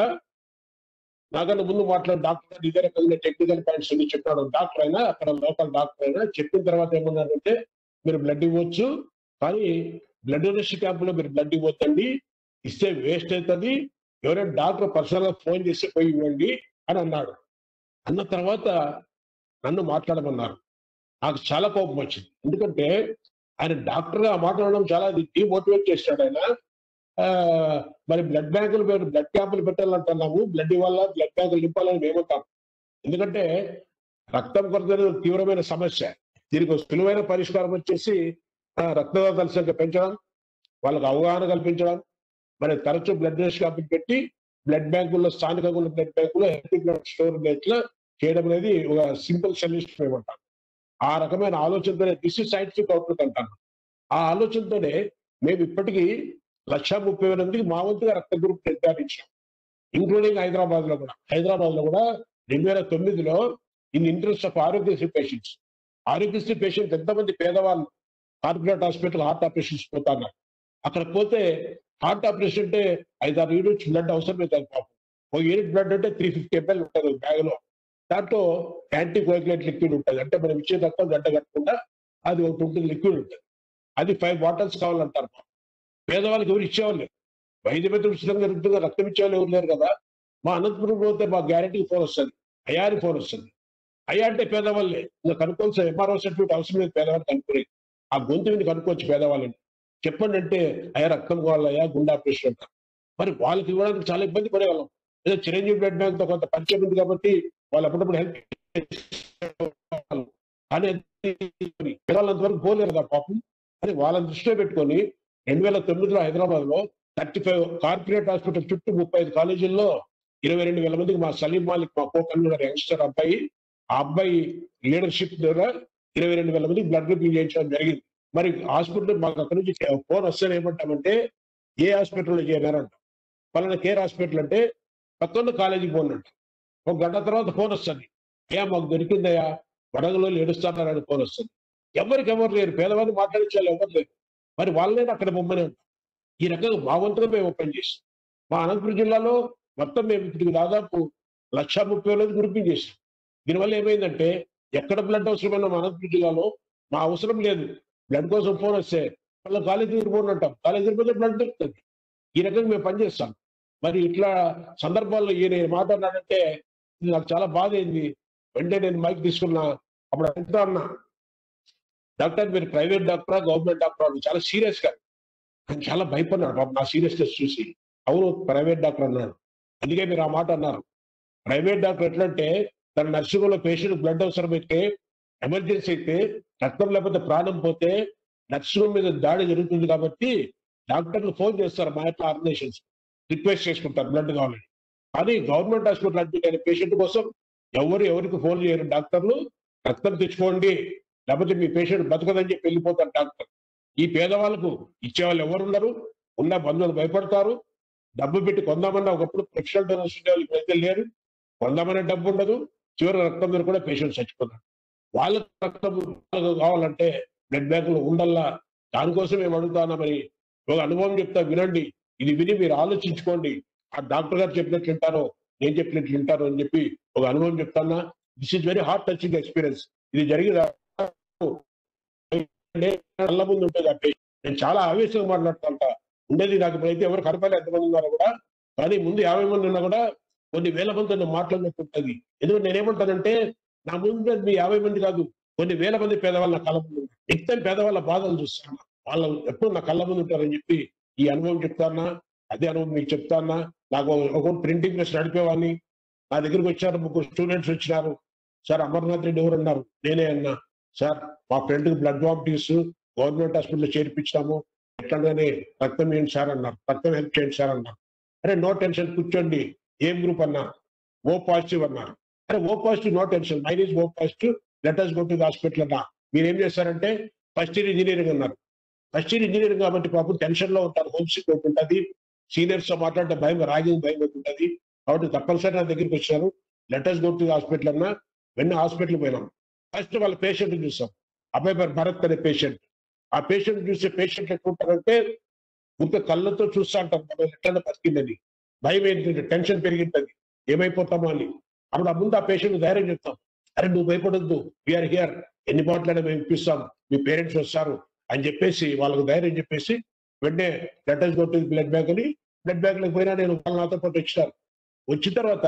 నాకన్నా ముందు మాట్లాడిన డాక్టర్ ఇదే రకంగా టెక్నికల్ పాయింట్స్ అన్ని చెప్పాడు డాక్టర్ అయినా అక్కడ లోకల్ డాక్టర్ అయినా చెప్పిన తర్వాత ఏమన్నారంటే మీరు బ్లడ్ ఇవ్వచ్చు కానీ బ్లడ్ డొనేషన్ క్యాంప్ లో మీరు బ్లడ్ ఇవ్వద్దండి ఇస్తే వేస్ట్ అవుతుంది ఎవరైనా డాక్టర్ పర్సనల్ గా ఫోన్ చేసి పోయి ఇవ్వండి అని అన్నాడు అన్న తర్వాత నన్ను మాట్లాడమన్నారు నాకు చాలా కోపం వచ్చింది ఎందుకంటే ఆయన డాక్టర్ గా మాట్లాడడం చాలా డిమోటివేట్ చేశాడు ఆయన ఆ, మరి బ్లడ్ బ్యాంకులు పెట్టి బ్లడ్ క్యాంపులు పెట్టాలంటున్నాము బ్లడ్ ఇవ్వాలా బ్లడ్ బ్యాంకులు నింపాలని మేమంటాం ఎందుకంటే రక్తం కొరత అనేది ఒక తీవ్రమైన సమస్య దీనికి ఒక సులువైన పరిష్కారం వచ్చేసి ఆ, రక్తదాతల సంఖ్య పెంచడం వాళ్ళకి అవగాహన కల్పించడం మరి తరచూ బ్లడ్ డొనేషన్ క్యాంపులు పెట్టి బ్లడ్ బ్యాంకుల్లో స్థానికంగా ఉన్న బ్లడ్ బ్యాంకుల్లో హెల్తీ బ్లడ్ స్టోర్ ఇట్లా చేయడం అనేది ఒక సింపుల్ సొల్యూషన్ ఏమంటాం ఆ రకమైన ఆలోచనతోనే దిస్ ఇస్ సైంటిఫిక్ అవుట్లుక్ అంటాను ఆ ఆలోచనతోనే మేము ఇప్పటికీ లక్ష ముప్పై వేల మందికి మా వంతుగా రక్త గ్రూప్ నిర్ధారించాం ఇంక్లూడింగ్ హైదరాబాద్ లో కూడా హైదరాబాద్ లో కూడా రెండు వేల తొమ్మిదిలో in interest of Aarogyasri patients Aarogyasri patients ఎంతమంది పేదవాళ్ళు కార్పొరేట్ హాస్పిటల్ హార్ట్ ఆపరేషన్స్ పోతున్నారు అక్కడ పోతే హార్ట్ ఆపరేషన్ అంటే ఐదారు యూనిట్స్ బ్లడ్ అవసరం లేదు పాపం ఒక యూనిట్ బ్లడ్ అంటే త్రీ ఫిఫ్టీ ఎంఎల్ ఉంటుంది బ్యాగ్ లో దాంట్లో యాంటీ కోయాగులేట్ లిక్విడ్ ఉంటుంది అంటే మనం ఇచ్చే రక్తం గడ్డ కట్టకుండా అది ఒకటి ఉంటుంది లిక్విడ్ ఉంటుంది అది ఫైవ్ బాటిల్స్ కావాలంటారు పేదవాళ్ళకి ఎవరు ఇచ్చేవాళ్ళు లేరు వైద్య మిత్రులు ఉచితంగా జరుగుతుందా రక్తం ఇచ్చేవాళ్ళు ఎవరు లేరు కదా మా అనంతపురం పోతే మా గ్యారెంటీ ఫోన్ వస్తుంది అయ్యాని ఫోన్ వస్తుంది అయ్యా అంటే పేదవాళ్ళే ఇంకా కనుక్కోవాల్సిన ఎంఆర్ఓ సర్టిఫికేట్ అవసరం లేదు పేదవాళ్ళు కనుక్కుని ఆ గొంతు మీద కనుక్కోవచ్చు పేదవాళ్ళని చెప్పండి అంటే అయ్యా రక్తం కావాలయ్యా గుండె ఆపరేషన్ అంటారు మరి వాళ్ళకి ఇవ్వడానికి చాలా ఇబ్బంది పడేవాళ్ళం ఏదో చిరంజీవి బ్లడ్ బ్యాంక్ తో కొంత పరిచయం ఉంది కాబట్టి వాళ్ళు అప్పుడప్పుడు హెల్ప్ కానీ పిల్లలంత వరకు పోలేరు కదా పాపం అని వాళ్ళని దృష్టిలో పెట్టుకొని రెండు వేల తొమ్మిదిలో హైదరాబాద్ లో థర్టీ ఫైవ్ కార్పొరేట్ హాస్పిటల్ చుట్టూ ముప్పై ఐదు కాలేజీల్లో ఇరవై రెండు వేల మందికి మా సలీం మాలిక్ మా కో కన్వీనర్ యంగ్స్టర్ అబ్బాయి ఆ అబ్బాయి లీడర్షిప్ ద్వారా ఇరవై రెండు వేల మందికి బ్లడ్ గ్రూపింగ్ చేయించడం జరిగింది మరి హాస్పిటల్ మాకు అక్కడి నుంచి ఫోన్ వస్తే ఏమంటామంటే ఏ హాస్పిటల్లో చేరారంట పలానా కేర్ హాస్పిటల్ అంటే పక్కన కాలేజీకి ఫోన్ అంట ఒక గంట తర్వాత ఫోన్ వస్తుంది ఏ మాకు దొరికిందయ్యా వడగలో ఏడుస్తున్నారని ఫోన్ వస్తుంది ఎవరికి ఎవరు లేరు పేదవాళ్ళు మాట్లాడించాలి ఎవరు లేరు మరి వాళ్ళనే అక్కడ బొమ్మనే ఉంటాం ఈ రకంగా మా వంతుగా మేము ఓపెన్ చేసాం మా అనంతపురం జిల్లాలో మొత్తం మేము ఇప్పటికి దాదాపు లక్ష ముప్పై వేల గ్రూపింగ్ చేసాం దీనివల్ల ఏమైందంటే ఎక్కడ బ్లడ్ అవసరమైన మా అనంతపురం జిల్లాలో మా అవసరం లేదు బ్లడ్ కోసం ఫోన్ వస్తే మళ్ళీ కాలేజీ ఫోన్ అంటాం కాలేజీ పోతే బ్లడ్ దొరుకుతుంది ఈ రకంగా మేము పనిచేస్తాం మరి ఇట్లా సందర్భాల్లో ఈయన మాట్లాడినాడంటే ఇది నాకు చాలా బాధ అయింది వెంటనే నేను మైక్ తీసుకున్నా అప్పుడు ఎంత అన్నా డాక్టర్ మీరు ప్రైవేట్ డాక్టరా గవర్నమెంట్ డాక్టర్ అని చాలా సీరియస్ గా ఆయన చాలా భయపడినాడు పాపం నా సీరియస్నెస్ చూసి అవును ప్రైవేట్ డాక్టర్ అన్నాడు అందుకే మీరు ఆ మాట అన్నారు ప్రైవేట్ డాక్టర్ ఎట్లంటే తన నర్సింగ్ హోమ్ లో పేషెంట్ బ్లడ్ అవసరమైతే ఎమర్జెన్సీ అయితే రక్తం లేకపోతే ప్రాణం పోతే నర్సింగ్ హోమ్ మీద దాడి జరుగుతుంది కాబట్టి డాక్టర్లు ఫోన్ చేస్తారు మా యొక్క ఆర్గనైజేషన్స్ రిక్వెస్ట్ చేసుకుంటారు బ్లడ్ కావాలని కానీ గవర్నమెంట్ హాస్పిటల్ అడ్మిట్ పేషెంట్ కోసం ఎవరు ఎవరికి ఫోన్ చేయరు డాక్టర్లు రక్తం తెచ్చుకోండి లేకపోతే మీ పేషెంట్ బతకదని చెప్పి వెళ్ళిపోతారు డాక్టర్ ఈ పేదవాళ్ళకు ఇచ్చేవాళ్ళు ఎవరు ఉండరు ఉన్న బంధువులు భయపడతారు డబ్బు పెట్టి కొందామన్నా ఒకప్పుడు ప్రొఫెషనల్ డోనర్స్ ఉండేవాళ్ళు ఇప్పుడైతే లేరు కొందామనే డబ్బు ఉండదు చివరి రక్తం మీద కూడా పేషెంట్ చచ్చిపోతారు వాళ్ళకి రక్తం కావాలంటే బ్లడ్ బ్యాంకులు ఉండల్లా దానికోసం మేము అడుగుతున్నామని ఒక అనుభవం చెప్తా వినండి ఇది విని మీరు ఆలోచించుకోండి ఆ డాక్టర్ గారు చెప్పినట్లు వింటారో నేను చెప్పినట్లు వింటారో అని చెప్పి ఒక అనుభవం చెప్తానా this is very heart touching experience ఇది జరిగిన కళ్ళ ముందు ఉంటుంది ఆ patient. నేను చాలా ఆవేశంగా మాట్లాడుతుంట ఉండేది నాకు ఇప్పుడైతే ఎవరు కనపడలేదు ఎంతమంది ఉన్నారో కూడా కానీ ముందు యాభై మంది ఉన్నా కూడా కొన్ని వేల మంది నేను మాట్లాడినట్టు ఉంటుంది ఎందుకంటే నేనేమంటానంటే నా ముందు మీ యాభై మంది కాదు కొన్ని వేల మంది పేదవాళ్ళ నా కళ్ళ ముందు ఉన్నారు. నిత్యం పేదవాళ్ళ బాధలు చూస్తాను వాళ్ళు ఎప్పుడు నా కళ్ళ ముందు ఉంటారని చెప్పి ఈ అనుభవం చెప్తానా అదే అనుభవం మీకు చెప్తానా నాకు ఒక ప్రింటింగ్ ప్రెస్ నడిపేవాడిని నా దగ్గరికి వచ్చారు ముగ్గురు స్టూడెంట్స్ వచ్చినారు సార్ అమర్నాథ్ రెడ్డి ఎవరు అన్నారు నేనే అన్నా సార్ మా ఫ్రెండ్ కి బ్లడ్ వామిటింగ్స్ గవర్నమెంట్ హాస్పిటల్లో చేర్పించాము ఎట్లాగానే రక్తం ఇవ్వండి సార్ అన్నారు రక్తం హెల్ప్ చేయండి సార్ అన్నారు అరే నో టెన్షన్ కూర్చోండి ఏం గ్రూప్ అన్నా ఓ పాజిటివ్ అన్నారు అరే O positive no tension mine is O positive let us go to hospital అన్నా మీరు ఏం చేస్తారంటే ఫస్ట్ ఇయర్ ఇంజనీరింగ్ అన్నారు ఫస్ట్ ఇయర్ ఇంజనీరింగ్ కాబట్టి పాపం టెన్షన్ లో ఉంటారు హోమ్ సిక్ ఉంటుంది సీనియర్స్ తో మాట్లాడితే భయం రాగింగ్ భయం ఉంటుంది కాబట్టి తప్పనిసరి నా దగ్గరికి వచ్చారు లెటర్స్ గో టు హాస్పిటల్ అన్నా వెన్న హాస్పిటల్ పోయినాం ఫస్ట్ వాళ్ళ పేషెంట్ చూసాం అబ్బాయి పేరు భరత్ అనే పేషెంట్ ఆ పేషెంట్ చూసే పేషెంట్ ఎట్లా ఉంటారంటే ఇంకా కళ్ళతో చూస్తా అంటారు మనం ఎట్లా బతికిందని భయం ఏంటంటే టెన్షన్ పెరిగింటది ఏమైపోతామో అని అప్పుడు ఆ ముందు ఆ పేషెంట్ ధైర్యం చెప్తాం అరే నువ్వు భయపడొద్దు వీఆర్ హియర్ ఎన్ని బాటిల్ మేము ఇప్పిస్తాం మీ పేరెంట్స్ వస్తారు అని చెప్పేసి వాళ్ళకు ధైర్యం చెప్పేసి వెంటనే లెటర్స్ కొట్టి బ్లడ్ బ్యాంక్ అని బ్లడ్ బ్యాంక్ లోకి పోయినా నేను వాళ్ళ నాతో పాటు వచ్చినారు వచ్చిన తర్వాత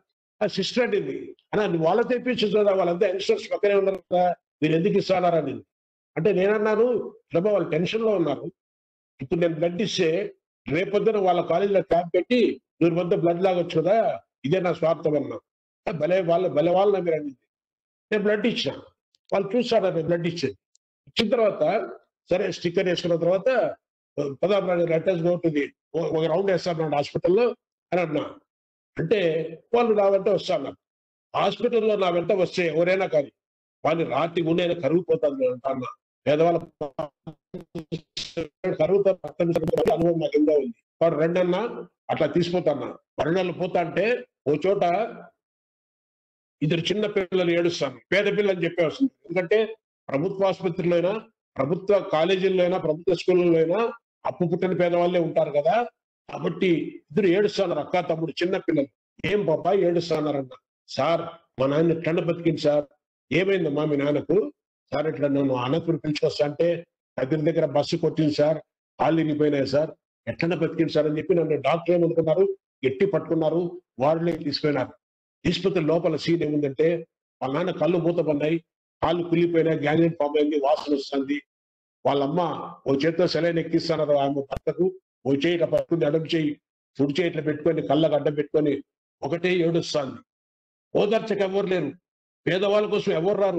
ఆ సిస్టర్ అడిగింది అన్నా నువ్వు వాళ్ళతో ఇప్పించు కదా వాళ్ళంతా యంగ్స్టర్స్ పక్కనే ఉన్నారు కదా మీరు ఎందుకు ఇస్తానారని అంటే నేనన్నాను ప్రభా వాళ్ళు టెన్షన్ లో ఉన్నారు ఇప్పుడు నేను బ్లడ్ ఇస్తే రేపొద్దున వాళ్ళ కాలేజీలో క్యాంప్ పెట్టి నూరు మంది బ్లడ్ లాగొచ్చు కదా ఇదే నా స్వార్థం అన్నా "ఆ, భలే వాళ్ళు భలే వాళ్ళు మీరు అనింది నేను బ్లడ్ ఇచ్చిన వాళ్ళు చూస్తాను నేను బ్లడ్ ఇచ్చేది ఇచ్చిన తర్వాత సరే స్టిక్కర్ వేసుకున్న తర్వాత పదాం లెటర్స్ గోటుంది ఒక రౌండ్ వేస్తాను హాస్పిటల్లో అని అన్నా అంటే వాళ్ళు నా వెంట వస్తాను హాస్పిటల్లో నా వెంట వస్తే ఎవరైనా కానీ వాళ్ళు రాత్రి ఉండేనా కరిగిపోతాను నేను అంటున్నా పేదవాళ్ళ కరుగుతో రక్తం ఇవ్వడం అనుభవం నాకు ఎంతో ఉంది వాడు రెండన్నా అట్లా తీసిపోతాన్నా రెండు పోతా అంటే ఓ చోట ఇద్దరు చిన్న పిల్లలు ఏడుస్తాను పేద పిల్లలు చెప్పే వస్తుంది ఎందుకంటే ప్రభుత్వ ఆసుపత్రిలో అయినా ప్రభుత్వ కాలేజీల్లో అయినా ప్రభుత్వ స్కూళ్ళలో అయినా అప్పు పుట్టిన పేదవాళ్ళే ఉంటారు కదా కాబట్టి ఇద్దరు ఏడుస్తున్నారు అక్క తమ్ముడు చిన్న పిల్లలు ఏం పాపా ఏడుస్తున్నారన్న సార్ మా నాన్న ఎట్లా బతికింది సార్ ఏమైందమ్మా మీ నాన్నకు సార్ ఇట్లా నన్ను అనంతపురం పిలుచుకొస్తా అంటే దగ్గర దగ్గర బస్సు కొట్టింది సార్ కాళ్ళు ఇరిగిపోయినాయి సార్ ఎట్లా బతికింది సార్ అని చెప్పి నన్ను డాక్టర్ ఏమనుకున్నారు గట్టి పట్టుకున్నారు వారిని తీసుకుపోయినారు తీసుకుపోతే లోపల సీన్ ఏముందంటే వాళ్ళ నాన్న కళ్ళు మూతపడినాయి కాళ్ళు కుళ్ళిపోయినాయి గ్యాంగ్రీన్ ఫామ్ అయింది వాసన వస్తుంది వాళ్ళమ్మ ఓ చేతితో సెలైన్ ఎక్కిస్తున్నారు ఆమె భర్తకు ఓ చేయి ఇట్లా పట్టుకుని అడ్డం చేయి ఫుడ్ చేయి ఇట్లా పెట్టుకొని కళ్ళకు అడ్డం పెట్టుకొని ఒకటే ఏడుస్తుంది ఓదార్చక ఎవరు లేరు పేదవాళ్ళ కోసం ఎవరు రారు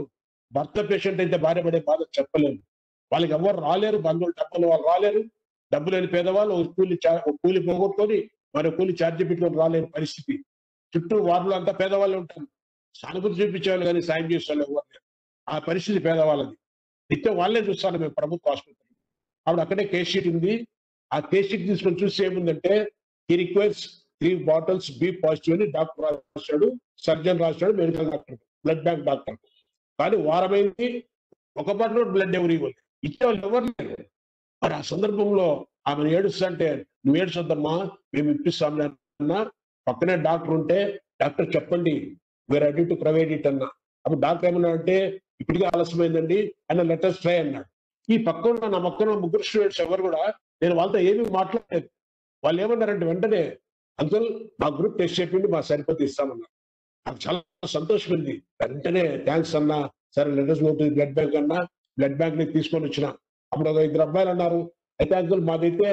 భర్త పేషెంట్ అయితే భార్య పడే బాధ చెప్పలేము వాళ్ళకి ఎవరు రాలేరు బంధువులు డబ్బులు వాళ్ళు రాలేరు డబ్బు లేని పేదవాళ్ళు ఒక కూలి చా- ఒక కూలి పోగొట్టుకొని మరో కూలి ఛార్జీ పెట్టుకొని రాలేని పరిస్థితి చుట్టూ వారిలో అంతా పేదవాళ్ళు ఉంటారు సానుభూతి చూపించేవాళ్ళు కానీ సాయం చేసేవాళ్ళు ఎవరు లేరు ఆ పరిస్థితి పేదవాళ్ళది నిత్యం వాళ్ళే చూస్తాను మేము ప్రభుత్వ ఆసుపత్రి ఆవిడ అక్కడే కేస్ షీట్ ఉంది ఆ కేస్ షీట్ తీసుకొని చూసి ఏముందంటే ఈ requires three bottles B positive అని డాక్టర్ రాశాడు సర్జన్ రాశాడు medical doctor blood bank doctor కానీ వారమైంది ఒక బాటిల్ బ్లడ్ ఎవరు ఇవ్వలేదు ఇచ్చేవాళ్ళు ఎవరు లేరు మరి ఆ సందర్భంలో ఆమె ఏడుస్తుంటే నువ్వు ఏడుస్తుందమ్మా మేము ఇప్పిస్తాం అన్నా పక్కనే డాక్టర్ ఉంటే డాక్టర్ చెప్పండి we're ready to provide it అన్నా అప్పుడు డాక్టర్ ఏమన్నా అంటే ఇప్పటికే ఆలస్యమైందండి ఆయన లెటర్స్ ట్రై అన్నాడు ఈ పక్కన నా పక్కన ముగ్గురు స్టూడెంట్స్ ఎవరు కూడా నేను వాళ్ళతో ఏమీ మాట్లాడలేదు వాళ్ళు ఏమన్నారంటే వెంటనే అంకుల్ మా గ్రూప్ టెస్ట్ చెప్పింది మా సరిపోతే ఇస్తామన్నారు నాకు చాలా సంతోషమైంది వెంటనే థ్యాంక్స్ అన్నా సరే లెటర్స్ బ్లడ్ బ్యాంక్ అన్నా బ్లడ్ బ్యాంక్ ని తీసుకొని వచ్చిన అప్పుడు ఒక ఇద్దరు అబ్బాయిలు అన్నారు అయితే అంకుల్ మాదైతే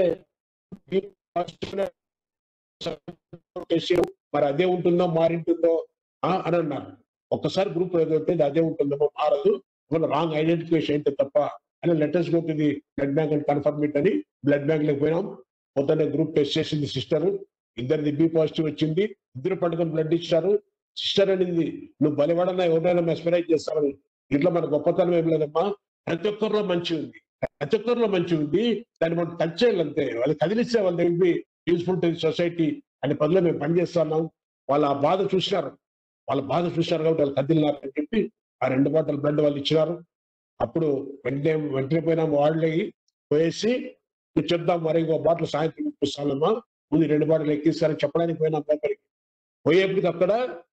టెస్ట్ చేయడం మరి అదే ఉంటుందో మారింటుందో ఆ, అని అన్నారు ఒక్కసారి గ్రూప్ ఏదైతే అదే ఉంటుందో మారదు రాంగ్ ఐడెంటిఫికేషన్ అయితే తప్ప అని లెటర్స్ పోతుంది బ్లడ్ బ్యాంక్ అని కన్ఫర్మ్ ఇట్ అని బ్లడ్ బ్యాంక్ లోకి పోయినాం పొద్దున్నే గ్రూప్ టెస్ట్ చేసింది సిస్టర్ ఇద్దరిది బి పాజిటివ్ వచ్చింది ఇద్దరు పట్టుకొని బ్లడ్ ఇచ్చారు సిస్టర్ అనేది నువ్వు బలివాడన్నా ఎవరైనా మెస్పరైజ్ చేస్తావని ఇంట్లో మన గొప్పతనం ఏం లేదమ్మా ప్రతి ఒక్కరిలో మంచి ఉంది ప్రతి ఒక్కరిలో మంచి ఉంది దాన్ని మనం టచ్ చేయాలంతే వాళ్ళు కదిలిస్తే వాళ్ళు బి యూస్ఫుల్ టు సొసైటీ అనే పనిలో మేము పనిచేస్తున్నాం వాళ్ళు ఆ బాధ చూసినారు వాళ్ళ బాధ చూసినారు కాబట్టి వాళ్ళు కదిలినారు అని చెప్పి ఆ రెండు బాటలు బ్లడ్ వాళ్ళు ఇచ్చినారు అప్పుడు వెంటనే వెంటనే పోయినా వాళ్ళకి పోయేసి "నువ్వు చెప్దాం మరి ఇంకో బాటిల్ సాయంత్రం ఇప్పిస్తానమ్మా ముందు రెండు బాటలు ఎక్కిస్తారని చెప్పడానికి పోయినా దగ్గరికి పోయేప్పటికి అక్కడ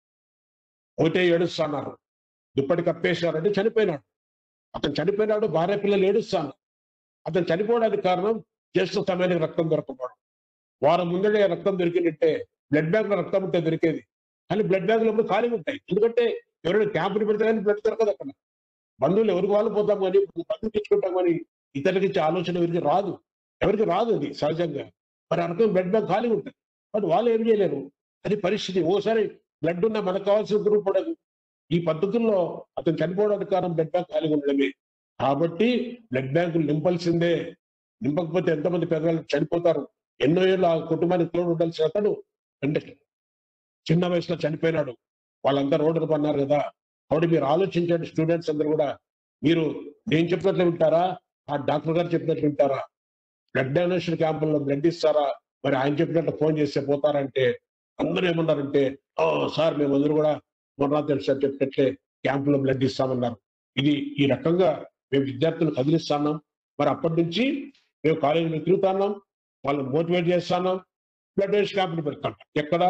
ఒకటే ఏడుస్తున్నారు దుప్పటి కప్పేసినారంటే చనిపోయినాడు అతను చనిపోయినాడు భార్య పిల్లలు ఏడుస్తాను అతను చనిపోవడానికి కారణం జ్యేష్ఠ సమయానికి రక్తం దొరకపోవడం వారం ముందడే రక్తం దొరికినట్టే బ్లడ్ బ్యాంక్ లో రక్తం ఉంటే దొరికేది కానీ బ్లడ్ బ్యాంక్ లో ఖాళీ ఉంటాయి ఎందుకంటే ఎవరైనా క్యాంపులు పెడితే కానీ బ్లడ్ దొరకదు అక్కడ బంధువులు ఎవరికి వాళ్ళు పోతాం కానీ బంధువులు తెచ్చుకుంటాం కానీ ఇతరులకి ఇచ్చే ఆలోచన ఎవరికి రాదు ఎవరికి రాదు అది సహజంగా మరి ఆ రకం బ్లడ్ బ్యాంక్ ఖాళీ ఉంటుంది బట్ వాళ్ళు ఏం చేయలేరు అది పరిస్థితి ఓసారి బ్లడ్ ఉన్న మనకు కావాల్సిన గ్రూప్ ఉండదు ఈ పద్ధతుల్లో అతను చనిపోవడానికి కారణం బ్లడ్ బ్యాంక్ ఖాళీ ఉండడమే కాబట్టి బ్లడ్ బ్యాంకులు నింపాల్సిందే నింపకపోతే ఎంతమంది పెద్దవాళ్ళు చనిపోతారు ఎన్నో ఏళ్ళు ఆ కుటుంబానికి తోడు ఉండాల్సిన అతను అంటే చిన్న వయసులో చనిపోయినాడు వాళ్ళంతా రోడ్డు పన్నారు కదా కాబట్టి మీరు ఆలోచించండి స్టూడెంట్స్ అందరూ కూడా మీరు నేను చెప్పినట్లు వింటారా ఆ డాక్టర్ గారు చెప్పినట్లు వింటారా బ్లడ్ డొనేషన్ క్యాంపుల్లో బ్లడ్ ఇస్తారా మరి ఆయన చెప్పినట్లు ఫోన్ చేస్తే పోతారంటే అందరూ ఏమన్నారంటే ఓ సార్ మేమందరూ కూడా మొన్న తెలుసు సార్ చెప్పినట్లే క్యాంపులో బ్లడ్ ఇస్తామన్నారు ఇది ఈ రకంగా మేము విద్యార్థులు కదిలిస్తున్నాం మరి అప్పటి నుంచి మేము కాలేజీలో తిరుగుతున్నాం వాళ్ళని మోటివేట్ చేస్తున్నాం బ్లడ్ డొనేషన్ క్యాంపులు పెడతాం ఎక్కడ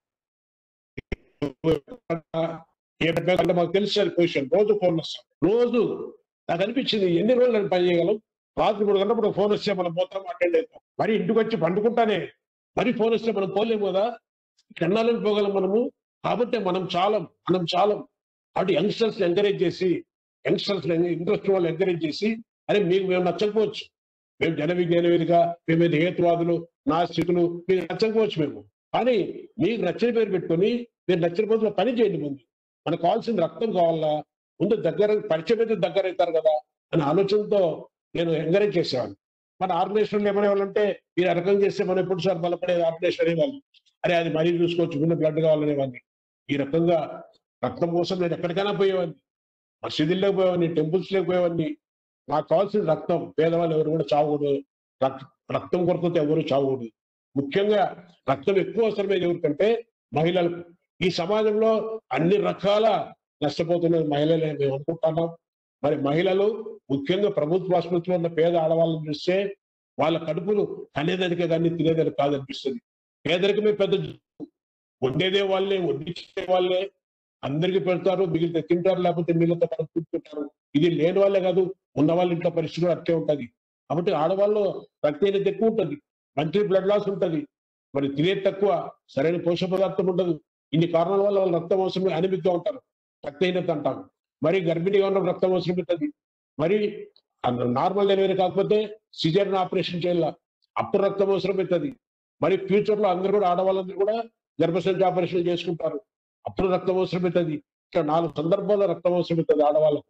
ఏ బ్లడ్ బ్యాంక్ అంటే మాకు తెలుసు పొజిషన్ రోజు ఫోన్ వస్తాం రోజు నాకు అనిపించింది ఎన్ని రోజులు నేను పని చేయగలం రాత్రి మూడు గంటప్పుడు ఫోన్ వస్తే మనం పోతాం అటెండ్ అవుతాం మరి ఇంటికి వచ్చి పండుకుంటానే మరి ఫోన్ వస్తే మనం పోలేము కదా కన్నాలను పోగలం మనము కాబట్టి మనం చాలం మనం చాలం కాబట్టి యంగ్స్టర్స్ ఎంకరేజ్ చేసి యంగ్స్టర్స్ ఇంట్రెస్ట్ వాళ్ళు ఎంకరేజ్ చేసి అరే మీకు మేము నచ్చకపోవచ్చు మేము జన విజ్ఞానవేదిక మేము ఏదో హేతువాదులు నాస్తికులు మీకు నచ్చకపోవచ్చు మేము కానీ మీకు నచ్చిన పేరు పెట్టుకొని మీరు నచ్చిన పద్ధతిలో పని చేయండి ముందు మనకు కావాల్సిన రక్తం కావాలా ముందు దగ్గర పరిచయం అయితే దగ్గర అవుతారు కదా అనే ఆలోచనతో నేను ఎంకరేజ్ చేసేవాడిని మన ఆర్గనైజేషన్ ఏమనేవాళ్ళంటే మీరు ఆ రకం చేస్తే మనం ఎప్పుడు సార్ బలపడే ఆర్గనైజేషన్ అనేవాళ్ళు అరే అది మరీ చూసుకోవచ్చు ముందు బ్లడ్ కావాలనేవాడిని ఈ రకంగా రక్తం కోసం నేను ఎక్కడికైనా పోయేవాడిని మసీదుల్లోకి పోయేవాడిని టెంపుల్స్ లోకి పోయేవాడిని నాకు కావాల్సిన రక్తం పేదవాళ్ళు ఎవరు కూడా చావకూడదు రక్- రక్తం కొరకతో ఎవరు చావకూడదు ముఖ్యంగా రక్తం ఎక్కువ అవసరమేది ఎవరికంటే మహిళలకు ఈ సమాజంలో అన్ని రకాల నష్టపోతున్న మహిళలే మేము అనుకుంటున్నాం మరి మహిళలు ముఖ్యంగా ప్రభుత్వ ఆసుపత్రిలో ఉన్న పేద ఆడవాళ్ళని చూస్తే వాళ్ళ కడుపులు అనేదానికే కానీ తినేదానికి కాదనిపిస్తుంది పేదరికమే పెద్ద జబ్బు. వండేదే వాళ్ళే వడ్డించే వాళ్ళే అందరికి పెడతారు మిగిలితే తింటారు లేకపోతే మిగిలితే మనం కూర్చుంటారు ఇది లేని వాళ్ళే కాదు ఉన్న వాళ్ళ ఇంట్లో పరిస్థితి కూడా అట్లే ఉంటది కాబట్టి ఆడవాళ్ళు రక్తహీనత ఎక్కువ ఉంటది మంచి బ్లడ్ లాస్ ఉంటది మరి తినేది తక్కువ సరైన పోషక పదార్థం ఉండదు ఇన్ని కారణాల వల్ల వాళ్ళు రక్తం అవసరం అనిమిగ్గా ఉంటారు రక్తహీనత అంటాం మరి గర్భిణీగా ఉన్న రక్తం అవసరం ఉంటుంది మరి నార్మల్ డెలివరీ కాకపోతే సిజర్ ఆపరేషన్ చేయాల అప్పుడు రక్తం అవసరం అవుతుంది మరి ఫ్యూచర్ లో అందరూ కూడా ఆడవాళ్ళందరూ కూడా గర్భసంచి ఆపరేషన్ చేసుకుంటారు అప్పుడు రక్తం అవసరం అవుతుంది ఇట్లా నాలుగు సందర్భాల్లో రక్తం అవసరం అవుతుంది ఆడవాళ్ళకు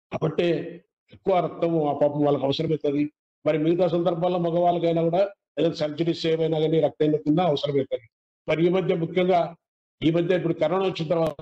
కాబట్టి ఎక్కువ రక్తం ఆ పాపం వాళ్ళకి అవసరమవుతుంది మరి మిగతా సందర్భాల్లో మగవాళ్ళకైనా కూడా ఏదైనా సర్జరీస్ ఏమైనా కానీ రక్తం కింద అవసరమవుతుంది మరి ఈ మధ్య ముఖ్యంగా ఈ మధ్య ఇప్పుడు కరోనా వచ్చిన తర్వాత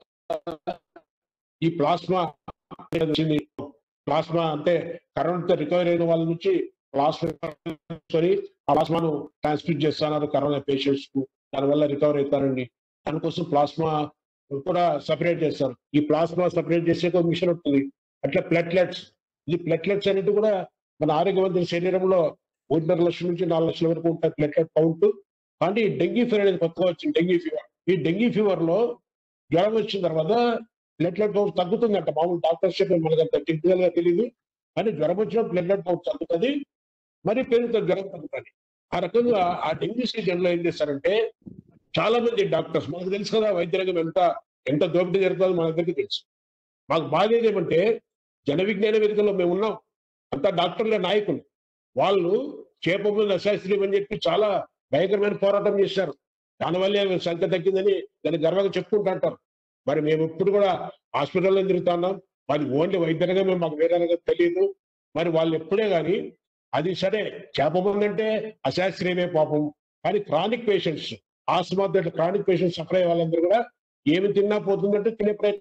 ఈ ప్లాస్మా వచ్చింది ప్లాస్మా అంటే కరోనాతో రికవరీ అయిన వాళ్ళ నుంచి ప్లాస్మా తీసుకొని ఆ ప్లాస్మాను ట్రాన్స్మిట్ చేస్తున్నారు కరోనా పేషెంట్స్ కు దానివల్ల రికవర్ అవుతారండి దానికోసం ప్లాస్మా కూడా సపరేట్ చేస్తారు ఈ ప్లాస్మా సపరేట్ చేసే ఒక మిషన్ ఉంటుంది అట్లా ప్లెట్లెట్స్ ఈ ప్లెట్లెట్స్ అనేది కూడా మన ఆరోగ్యవంతుల శరీరంలో ఒకటిన్నర లక్షల నుంచి నాలుగు లక్షల వరకు ఉంటాయి ప్లెట్లెట్ కౌంట్ కానీ డెంగీ ఫీవర్ అనేది కొత్తగా వచ్చింది డెంగీ ఫీవర్ ఈ డెంగీ ఫీవర్ లో జ్వరం వచ్చిన తర్వాత ప్లేట్లెట్ కౌంట్ తగ్గుతుందంట మామూలు డాక్టర్స్ చెప్పిన మనకు అంత టెక్నికల్ గా తెలియదు కానీ జ్వరం వచ్చిన ప్లేట్లెట్ కౌంట్ తగ్గుతుంది మరి పెరుగుతుంది జ్వరం తగ్గుతుంది ఆ రకంగా ఆ డెంగ్యూ సీజన్ లో ఏం చేస్తారంటే చాలా మంది డాక్టర్స్ మనకు తెలుసు కదా వైద్య రంగం ఎంత ఎంత దోపిడీ జరుగుతుందో మనందరికీ తెలుసు మాకు బాధేది ఏమంటే జన విజ్ఞాన వేదికలో మేము ఉన్నాం అంతా డాక్టర్ల నాయకులు వాళ్ళు చేపములు అశాస్త్రీయం అని చెప్పి చాలా భయంకరమైన పోరాటం చేశారు దానివల్లే సంఖ్య తగ్గిందని దాన్ని గర్వంగా చెప్పుకుంటుంటారు మరి మేము ఇప్పుడు కూడా హాస్పిటల్లో తిరుగుతున్నాం మరి ఓన్లీ వైద్య రంగం మేము మాకు వేరే రంగం తెలియదు మరి వాళ్ళు ఎప్పుడే కానీ అది సరే చేపముందంటే అశాస్త్రీయమే పాపం కానీ chronic patients asthma chronic patients suffer అయ్యే వాళ్ళందరూ కూడా ఏమి తిన్నా పోతుందంటే తినే ప్రయత్నం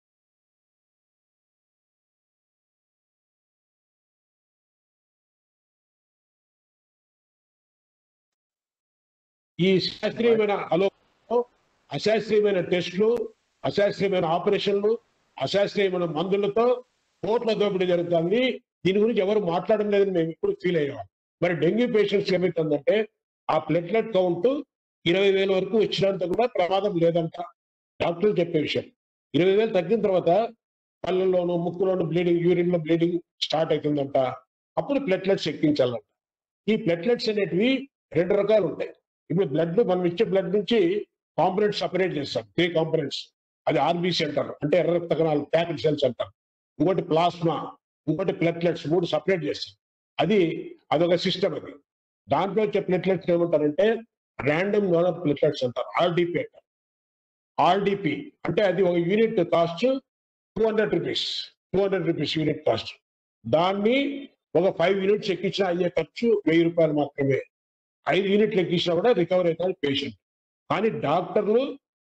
ఈ శాస్త్రీయమైన ఆలోచనలో అశాస్త్రీయమైన టెస్టులు అశాస్త్రీయమైన ఆపరేషన్లు అశాస్త్రీయమైన మందులతో కోట్ల దోపిడీ జరుగుతుంది దీని గురించి ఎవరు మాట్లాడడం లేదని మేము ఇప్పుడు ఫీల్ అయ్యాం మరి డెంగ్యూ పేషెంట్స్ ఏమైతుందంటే ఆ ప్లేట్లెట్ కౌంట్ ఇరవై వేల వరకు వచ్చినంత కూడా ప్రమాదం లేదంట డాక్టర్లు చెప్పే విషయం ఇరవై వేలు తగ్గిన తర్వాత కళ్ళల్లోనూ ముక్కులోను బ్లీడింగ్ యూరిన్ లో బ్లీడింగ్ స్టార్ట్ అవుతుందంట అప్పుడు ప్లేట్లెట్స్ ఎక్కించాలంట ఈ ప్లేట్లెట్స్ అనేటివి రెండు రకాలు ఉంటాయి ఇప్పుడు బ్లడ్ మనం ఇచ్చే బ్లడ్ నుంచి కాంపనెంట్స్ సపరేట్ చేస్తాం త్రీ కాంపనెంట్స్ అది ఆర్బీసీ అంటారు అంటే ఎర్ర రక్త కణాలు ప్యాకెట్ సెల్స్ అంటారు ఇంకోటి ప్లాస్మా ఇంకోటి ప్లేట్లెట్స్ మూడు సపరేట్ చేస్తాం అది అదొక సిస్టమ్ అది దాంట్లో వచ్చే ప్లేట్లెట్స్ ఏమంటారంటే ర్యాండమ్ డోనర్ ప్లేట్లెట్స్ అంటారు ఆర్డిపి అంటారు ఆర్డిపి అంటే అది ఒక unit cost two hundred rupees two hundred rupees unit cost దాన్ని ఒక ఫైవ్ యూనిట్స్ ఎక్కించినా అయ్యే ఖర్చు వెయ్యి రూపాయలు మాత్రమే ఐదు యూనిట్లు ఎక్కించినా కూడా రికవర్ అవుతారు పేషెంట్ కానీ డాక్టర్లు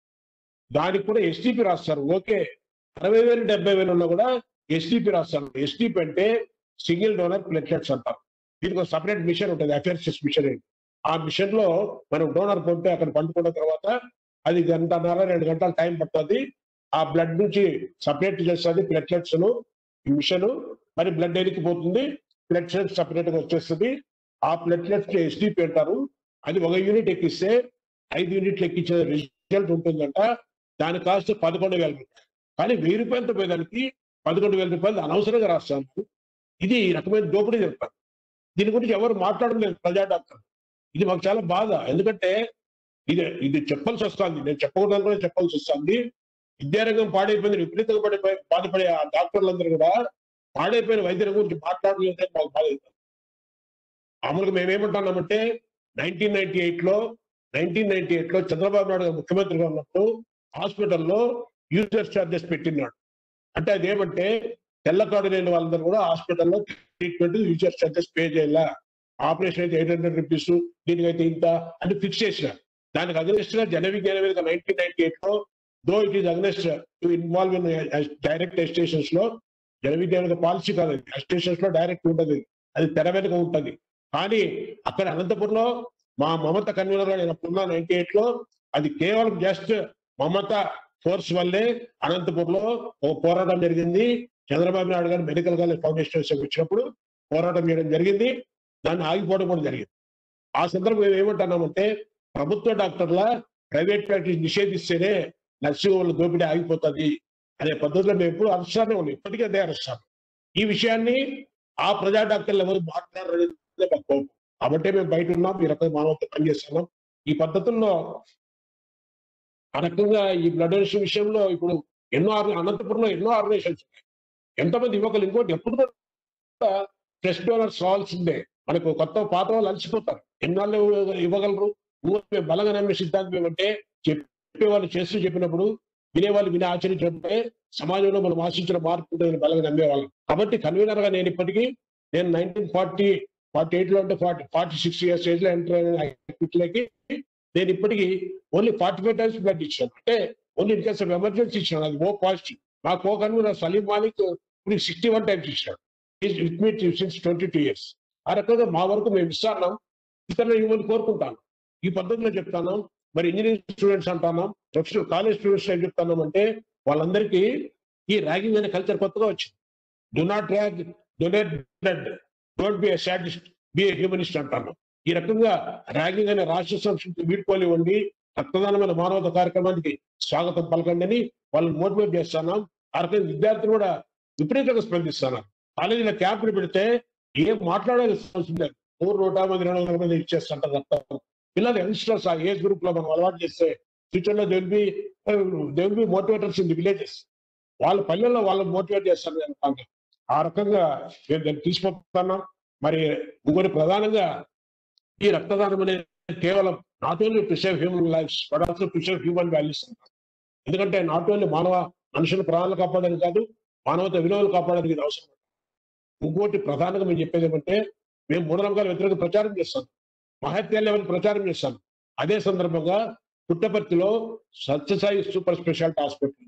దానికి కూడా ఎస్టీపీ రాస్తారు ఓకే అరవై వేలు డెబ్బై వేలు ఉన్నా కూడా ఎస్టీపీ రాస్తారు ఎస్టీపీ అంటే సింగిల్ డోనర్ ప్లేట్లెట్స్ అంటారు దీనికి ఒక సపరేట్ మిషన్ ఉంటుంది అఫేర్సెస్ మిషన్ ఆ మిషన్ లో మనం డోనర్ పంపి అక్కడ పండుకున్న తర్వాత అది గంటన్నర రెండు గంటల టైం పడుతుంది ఆ బ్లడ్ నుంచి సపరేట్ చేస్తుంది ప్లేట్లెట్స్ ను మిషన్ మరి బ్లడ్ ఎరికిపోతుంది ప్లేట్లెట్స్ సపరేట్ గా వచ్చేస్తుంది ఆ ప్లేట్లెట్స్ ఎస్టీపీ అంటారు అది ఒక యూనిట్ ఎక్కిస్తే ఐదు యూనిట్లు ఎక్కించే రిజల్ట్ ఉంటుందంట దాని కాస్ట్ పదకొండు వేల రూపాయలు కానీ వెయ్యి రూపాయలతో పోయేదానికి పదకొండు వేల రూపాయలు అనవసరంగా రాస్తాను ఇది ఈ రకమైన దోపిడీ జరుగుతారు దీని గురించి ఎవరు మాట్లాడడం లేదు ప్రజా డాక్టర్ ఇది మాకు చాలా బాధ ఎందుకంటే ఇది ఇది చెప్పాల్సి వస్తుంది నేను చెప్పకూడదని కూడా చెప్పాల్సి వస్తుంది విద్యారంగం పాడైపోయింది విపరీతంగా పడిపోయి బాధపడే ఆ డాక్టర్లందరూ కూడా పాడైపోయిన వైద్యుల గురించి మాట్లాడలేదని మాకు బాధ అవుతుంది మామూలుగా మేమేమంటున్నామంటే నైన్టీన్ నైన్టీ ఎయిట్ లో నైన్టీన్ నైన్టీ ఎయిట్ లో చంద్రబాబు నాయుడు గారు ముఖ్యమంత్రిగా ఉన్నప్పుడు హాస్పిటల్లో యూజర్ చార్జెస్ పెట్టినాడు అంటే అదేమంటే తెల్ల కార్డు లేని వాళ్ళందరూ కూడా హాస్పిటల్లో ట్రీట్మెంట్ యూజర్ చార్జెస్ పే చేయాల ఆపరేషన్ అయితే ఎయిట్ హండ్రెడ్ రూపీస్ దీనికైతే ఇంత అని ఫిక్స్ చేసినారు దానికి అగ్నెస్ట్ గా జన విజ్ఞాన వేదిక నైన్టీన్ నైన్టీ ఎయిట్ లో though it is against to involve in direct stations లో జన విజ్ఞాన పాలసీ కాదు ఎస్టేషన్స్ లో డైరెక్ట్ ఉంటది అది తెర వెనుక ఉంటది కానీ అక్కడ అనంతపురంలో మా మమత కన్వీనర్ గా నేను అప్పుడున్న నైన్టీ ఎయిట్ లో అది కేవలం జస్ట్ మమత ఫోర్స్ వల్లే అనంతపురంలో ఒక పోరాటం జరిగింది చంద్రబాబు నాయుడు గారు మెడికల్ కాలేజ్ ఫౌండేషన్ వచ్చినప్పుడు పోరాటం చేయడం జరిగింది దాన్ని ఆగిపోవడం కూడా జరిగింది ఆ సందర్భం మేము ఏమంటున్నామంటే ప్రభుత్వ డాక్టర్ల ప్రైవేట్ ప్రాక్టీస్ నిషేధిస్తేనే నర్సింగ్ వాళ్ళ దోపిడీ ఆగిపోతుంది అనే పద్ధతిలో మేము ఎప్పుడు అరుస్తానే ఉన్నాం ఇప్పటికీ అదే అరుస్తాను ఈ విషయాన్ని ఆ ప్రజా డాక్టర్లు ఎవరు మాట్లాడలేదు మాకు కోపం కాబట్టి మేము బయట ఉన్నాం ఈ రకంగా మానవత పనిచేస్తున్నాం ఈ పద్ధతుల్లో ఆ రకంగా ఈ బ్లడ్ డొనేషన్ విషయంలో ఇప్పుడు ఎన్నో ఆర్గ- అనంతపురంలో ఎన్నో ఆర్గనైజేషన్స్ ఉన్నాయి ఎంతమంది యువకులు ఇంకోటి ఎప్పుడు కూడా ఫ్రెష్ డోనర్స్ రావాల్సిందే మనకు కొత్త పాత వాళ్ళు అలసిపోతారు ఎన్నాళ్ళు ఇవ్వగలరు ఊరు మేము బలంగా నమ్మే సిద్ధాంతం ఏమంటే చెప్పే వాళ్ళు చేస్తూ చెప్పినప్పుడు వినేవాళ్ళు విని ఆచరించినప్పుడే సమాజంలో మనం ఆశించిన మార్పు ఉంటుందని బలంగా నమ్మేవాళ్ళం కాబట్టి కన్వీనర్ గా నేను ఇప్పటికీ నేను నైన్టీన్ ఫార్టీ ఫార్టీ ఎయిట్ లో అంటే forty forty six years age లో ఎంటర్ అయినకి నేను ఇప్పటికీ only forty five times blood ఇచ్చాను అంటే only in case of emergency ఇచ్చాను అది ఓ పాజిటివ్ మా కో కన్వీనర్ సలీం మాలిక్ ఇప్పుడు సిక్స్టీ వన్ టైమ్స్ ఇచ్చాడు with me since twenty two years ఆ రకంగా మా వరకు మేము ఇస్తున్నాం ఇతరులు ఇవ్వని కోరుకుంటాను ఈ పద్ధతిలో చెప్తాను మరి ఇంజనీరింగ్ స్టూడెంట్స్ అంటున్నాం ప్రొఫెషనల్ కాలేజ్ స్టూడెంట్స్ ఏం చెప్తున్నాం అంటే వాళ్ళందరికీ ఈ ర్యాగింగ్ అనే కల్చర్ కొత్తగా వచ్చింది do not rag donate blood don't be sadist be humanist అంటాను ఈ రకంగా ర్యాగింగ్ అనే రాష్ట్ర సంస్కృతి వీడ్కోలేవండి రక్తదానమైన మానవత కార్యక్రమానికి స్వాగతం పలకండి అని వాళ్ళని మోటివేట్ చేస్తున్నాం ఆ రకంగా విద్యార్థులు కూడా విపరీతంగా స్పందిస్తున్నారు కాలేజీలో క్యాంపులు పెడితే ఏం మాట్లాడాలి లేదు నూరు నూట మంది రెండు వందల మంది ఇచ్చేస్తుంటారు రక్తం పిల్లలు యంగ్స్టర్స్ ఆ ఏజ్ గ్రూప్ లో మనం అలవాటు చేస్తే ఫ్యూచర్ లో they'll be they'll be motivators in the villages వాళ్ళ పల్లెల్లో వాళ్ళని మోటివేట్ చేస్తారు నేను అనుకుంటున్నాను. ఆ రకంగా మేము దాన్ని తీసుకొస్తున్నాం మరి ఇంకోటి ప్రధానంగా ఈ రక్తదానం అనేది కేవలం not only to save human lives but also to save human values ఎందుకంటే నాట్ ఓన్లీ మానవ మనుషుల ప్రాణాలు కాపాడడానికి కాదు మానవత విలువలు కాపాడడానికి ఇది అవసరం ఇంకోటి ప్రధానంగా మేము చెప్పేది ఏమంటే మేము మూఢనమ్మకాల వ్యతిరేక ప్రచారం చేస్తాం మహత్యాలు ప్రచారం చేస్తాం అదే సందర్భంగా పుట్టపర్తిలో Sathya Sai super speciality hospital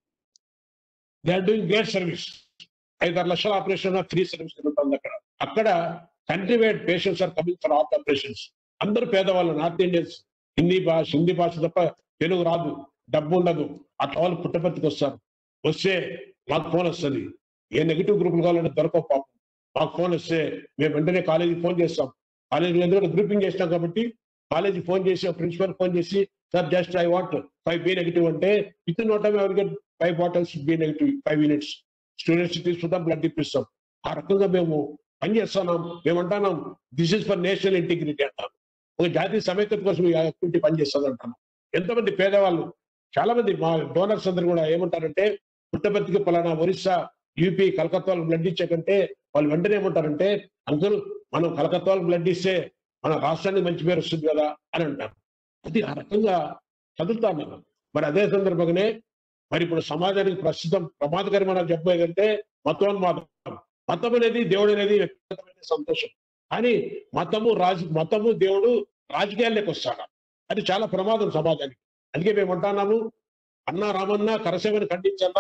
they are doing great service ఐదారు లక్షల ఆపరేషన్ ఫ్రీ సర్వీస్ జరుగుతుంది అక్కడ అక్కడ country wide patients are coming for heart operations అందరూ పేదవాళ్ళు నార్త్ ఇండియన్స్ హిందీ భాష హిందీ భాష తప్ప తెలుగు రాదు డబ్బు ఉండదు అట్లా వాళ్ళు పుట్టపర్తికి వస్తారు వస్తే మాకు ఫోన్ వస్తుంది ఏ నెగిటివ్ గ్రూపులు కావాలంటే దొరకవు పాపం మాకు ఫోన్ వస్తే మేము వెంటనే కాలేజీకి ఫోన్ చేస్తాం కాలేజీలో ఎందుకంటే గ్రూపింగ్ చేస్తాం కాబట్టి కాలేజీ ఫోన్ చేసి ప్రిన్సిపల్ ఫోన్ చేసి sir just I want five B negative అంటే ఇతను నోట్ ఎవరి get five bottles B negative five units students తీసుకుంటాం బ్లడ్ ఇప్పిస్తాం ఆ రకంగా మేము పనిచేస్తున్నాం మేము అంటున్నాం this is for national integrity అంటాం ఒక జాతీయ సమైక్యత కోసం ఈ యాక్టివిటీ పనిచేస్తుంది అంటాం ఎంతమంది పేదవాళ్ళు చాలా మంది మా డోనర్స్ అందరు కూడా ఏమంటారంటే పుట్టపర్తికి పలానా ఒరిస్సా యూపీ కలకత్తాలో బ్లడ్ ఇచ్చే కంటే వాళ్ళు వెంటనే ఏమంటారంటే అంకుల్ మనం కలకత్తాలో బ్లడ్ ఇస్తే మన రాష్ట్రానికి మంచి పేరు వస్తుంది కదా అని అంటారు అది ఆ రకంగా చదువుతాను నేను. మరి అదే సందర్భంగానే మరి ఇప్పుడు సమాజానికి ప్రస్తుతం ప్రమాదకరమైన జబ్బు ఏదంటే మతోన్మాదం మతం అనేది దేవుడు అనేది వ్యక్తిగతమైన సంతోషం కానీ మతము రాజు మతము దేవుడు రాజకీయాల్లోకి వస్తాడు అది చాలా ప్రమాదం సమాజానికి అందుకే మేము అంటున్నాము అన్న రామన్న కరసేవని ఖండించన్నా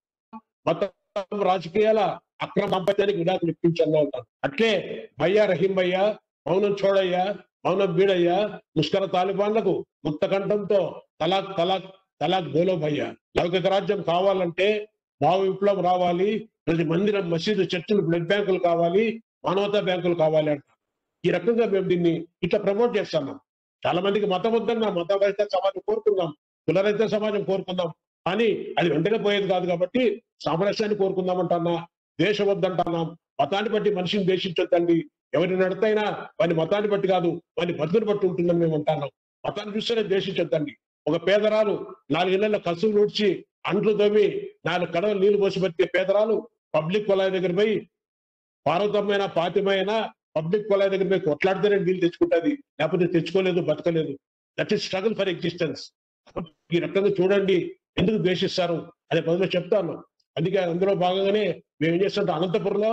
మతం రాజకీయాల అక్రమ దాంపత్యానికి విడాకులు ఇప్పించన్నా ఉంటారు అట్లే భయ్యా రహీం భయ్యా మౌనం చూడయ్యా మౌనం బీడయ్యా ముష్కర తాలిబాన్లకు ముక్త కంఠంతో తలాక్ తలాక్ తలాక్ బోలో భయ్యా లౌకిక రాజ్యం కావాలంటే భావ విప్లవం రావాలి ప్రతి మందిరం మసీదు చర్చిలు బ్లడ్ బ్యాంకులు కావాలి మానవతా బ్యాంకులు కావాలి అంట ఈ రకంగా మేము దీన్ని ఇట్లా ప్రమోట్ చేస్తున్నాం చాలా మందికి మతం వద్దన్నా మతం రహిత సమాజం కోరుకున్నాం కులరహిత సమాజం కోరుకుందాం కానీ అది వెంటనే పోయేది కాదు కాబట్టి సామరస్యాన్ని కోరుకుందాం అంటున్నా దేశం వద్దంటున్నాం మతాన్ని బట్టి మనిషిని దేశించొద్దండి ఎవరి నడతైనా వాని మతాన్ని బట్టి కాదు వాని బతుకుని బట్టి ఉంటుందని మేము అంటున్నాం మతాన్ని చూస్తేనే దేశించొద్దండి ఒక పేదరాలు నాలుగేళ్ల కసువు నూడ్చి అంట్లు తవ్వి నాలుగు కడవలు నీళ్లు పోసి బతికే పేదరాలు పబ్లిక్ కొలాయి దగ్గర పోయి పార్వతమైన పాతిమైన పబ్లిక్ కొలాయి దగ్గర పోయి కొట్లాడితేనే నీళ్ళు తెచ్చుకుంటుంది లేకపోతే తెచ్చుకోలేదు బతకలేదు that is struggle for existence ఈ రకంగా చూడండి ఎందుకు ద్వేషిస్తారు అనే పదిలో చెప్తాను అందుకే అందులో భాగంగానే మేము ఏం చేస్తుంటాం అనంతపురంలో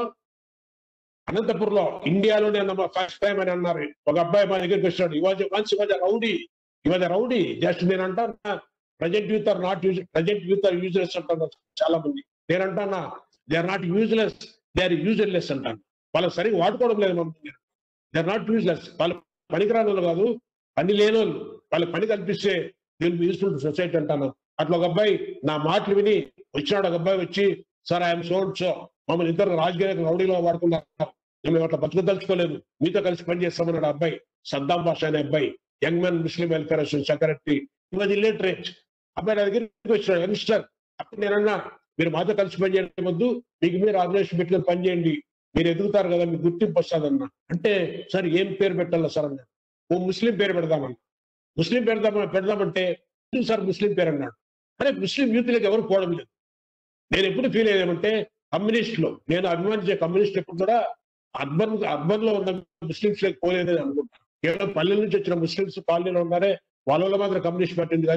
అనంతపురంలో ఇండియాలోనే ఫస్ట్ టైం అని అన్నారు ఒక అబ్బాయి మా దగ్గరికి వచ్చాడు he was a once he was a rowdy he was a rowdy just నేను అంటాను present youth are not use present youth are useless అంటాను చాలా మంది నేను అంటానా they are not useless they are useless అంటాను వాళ్ళు సరిగ్గా వాడుకోవడం లేదు మమ్మల్ని దే ఆర్ నాట్ యూజ్లెస్ వాళ్ళు పనికిరాని వాళ్ళు కాదు పని లేని వాళ్ళు వాళ్ళకి పని కల్పిస్తే దీని యూస్ఫుల్ సొసైటీ అంటాను అట్లా ఒక అబ్బాయి నా మాటలు విని వచ్చినాడు ఒక అబ్బాయి వచ్చి సార్ ఐఎమ్ సో సో మమ్మల్ని ఇద్దరు రాజకీయ రౌడీలో వాడుకున్నారు మేము అట్లా బతుకుదలుచుకోలేదు మీతో కలిసి పనిచేస్తామన్నాడు ఆ అబ్బాయి సద్దాం బాష అనే అబ్బాయి young man Muslim welfare association secretary ఇవాళ ఇల్లిటరేట్ అబ్బాయి నా దగ్గరికి వచ్చాడు యంగ్స్టర్ అప్పుడు నేనన్నా మీరు మాతో కలిసి పనిచేయడం వద్దు మీకు మీరు ఆర్గనైజేషన్ పెట్టుకుని పనిచేయండి మీరు ఎదుగుతారు కదా మీకు గుర్తింపు వస్తుందన్న అంటే సార్ ఏం పేరు పెట్టాలా సార్ అన్నాడు ఓ ముస్లిం పేరు పెడదామన్నా ముస్లిం పెడదామ పెడదామంటే "ఎందుకు సార్ ముస్లిం పేరు అన్నాడు అరే ముస్లిం యూత్లకు ఎవరు పోవడం లేదు నేను ఎప్పుడు ఫీల్ అయ్యామంటే కమ్యూనిస్ట్ లో నేను అభిమానించే కమ్యూనిస్ట్ ఎప్పుడు కూడా అర్బన్ అర్బన్ లో ఉన్న ముస్లింస్ లకి పోలేదని అనుకుంటాను కేవలం పల్లెల నుంచి వచ్చిన ముస్లింస్ కాలనీలో ఉన్నారే వాళ్ళలో మాత్రం కమ్యూనిస్ట్ పట్టింది కానీ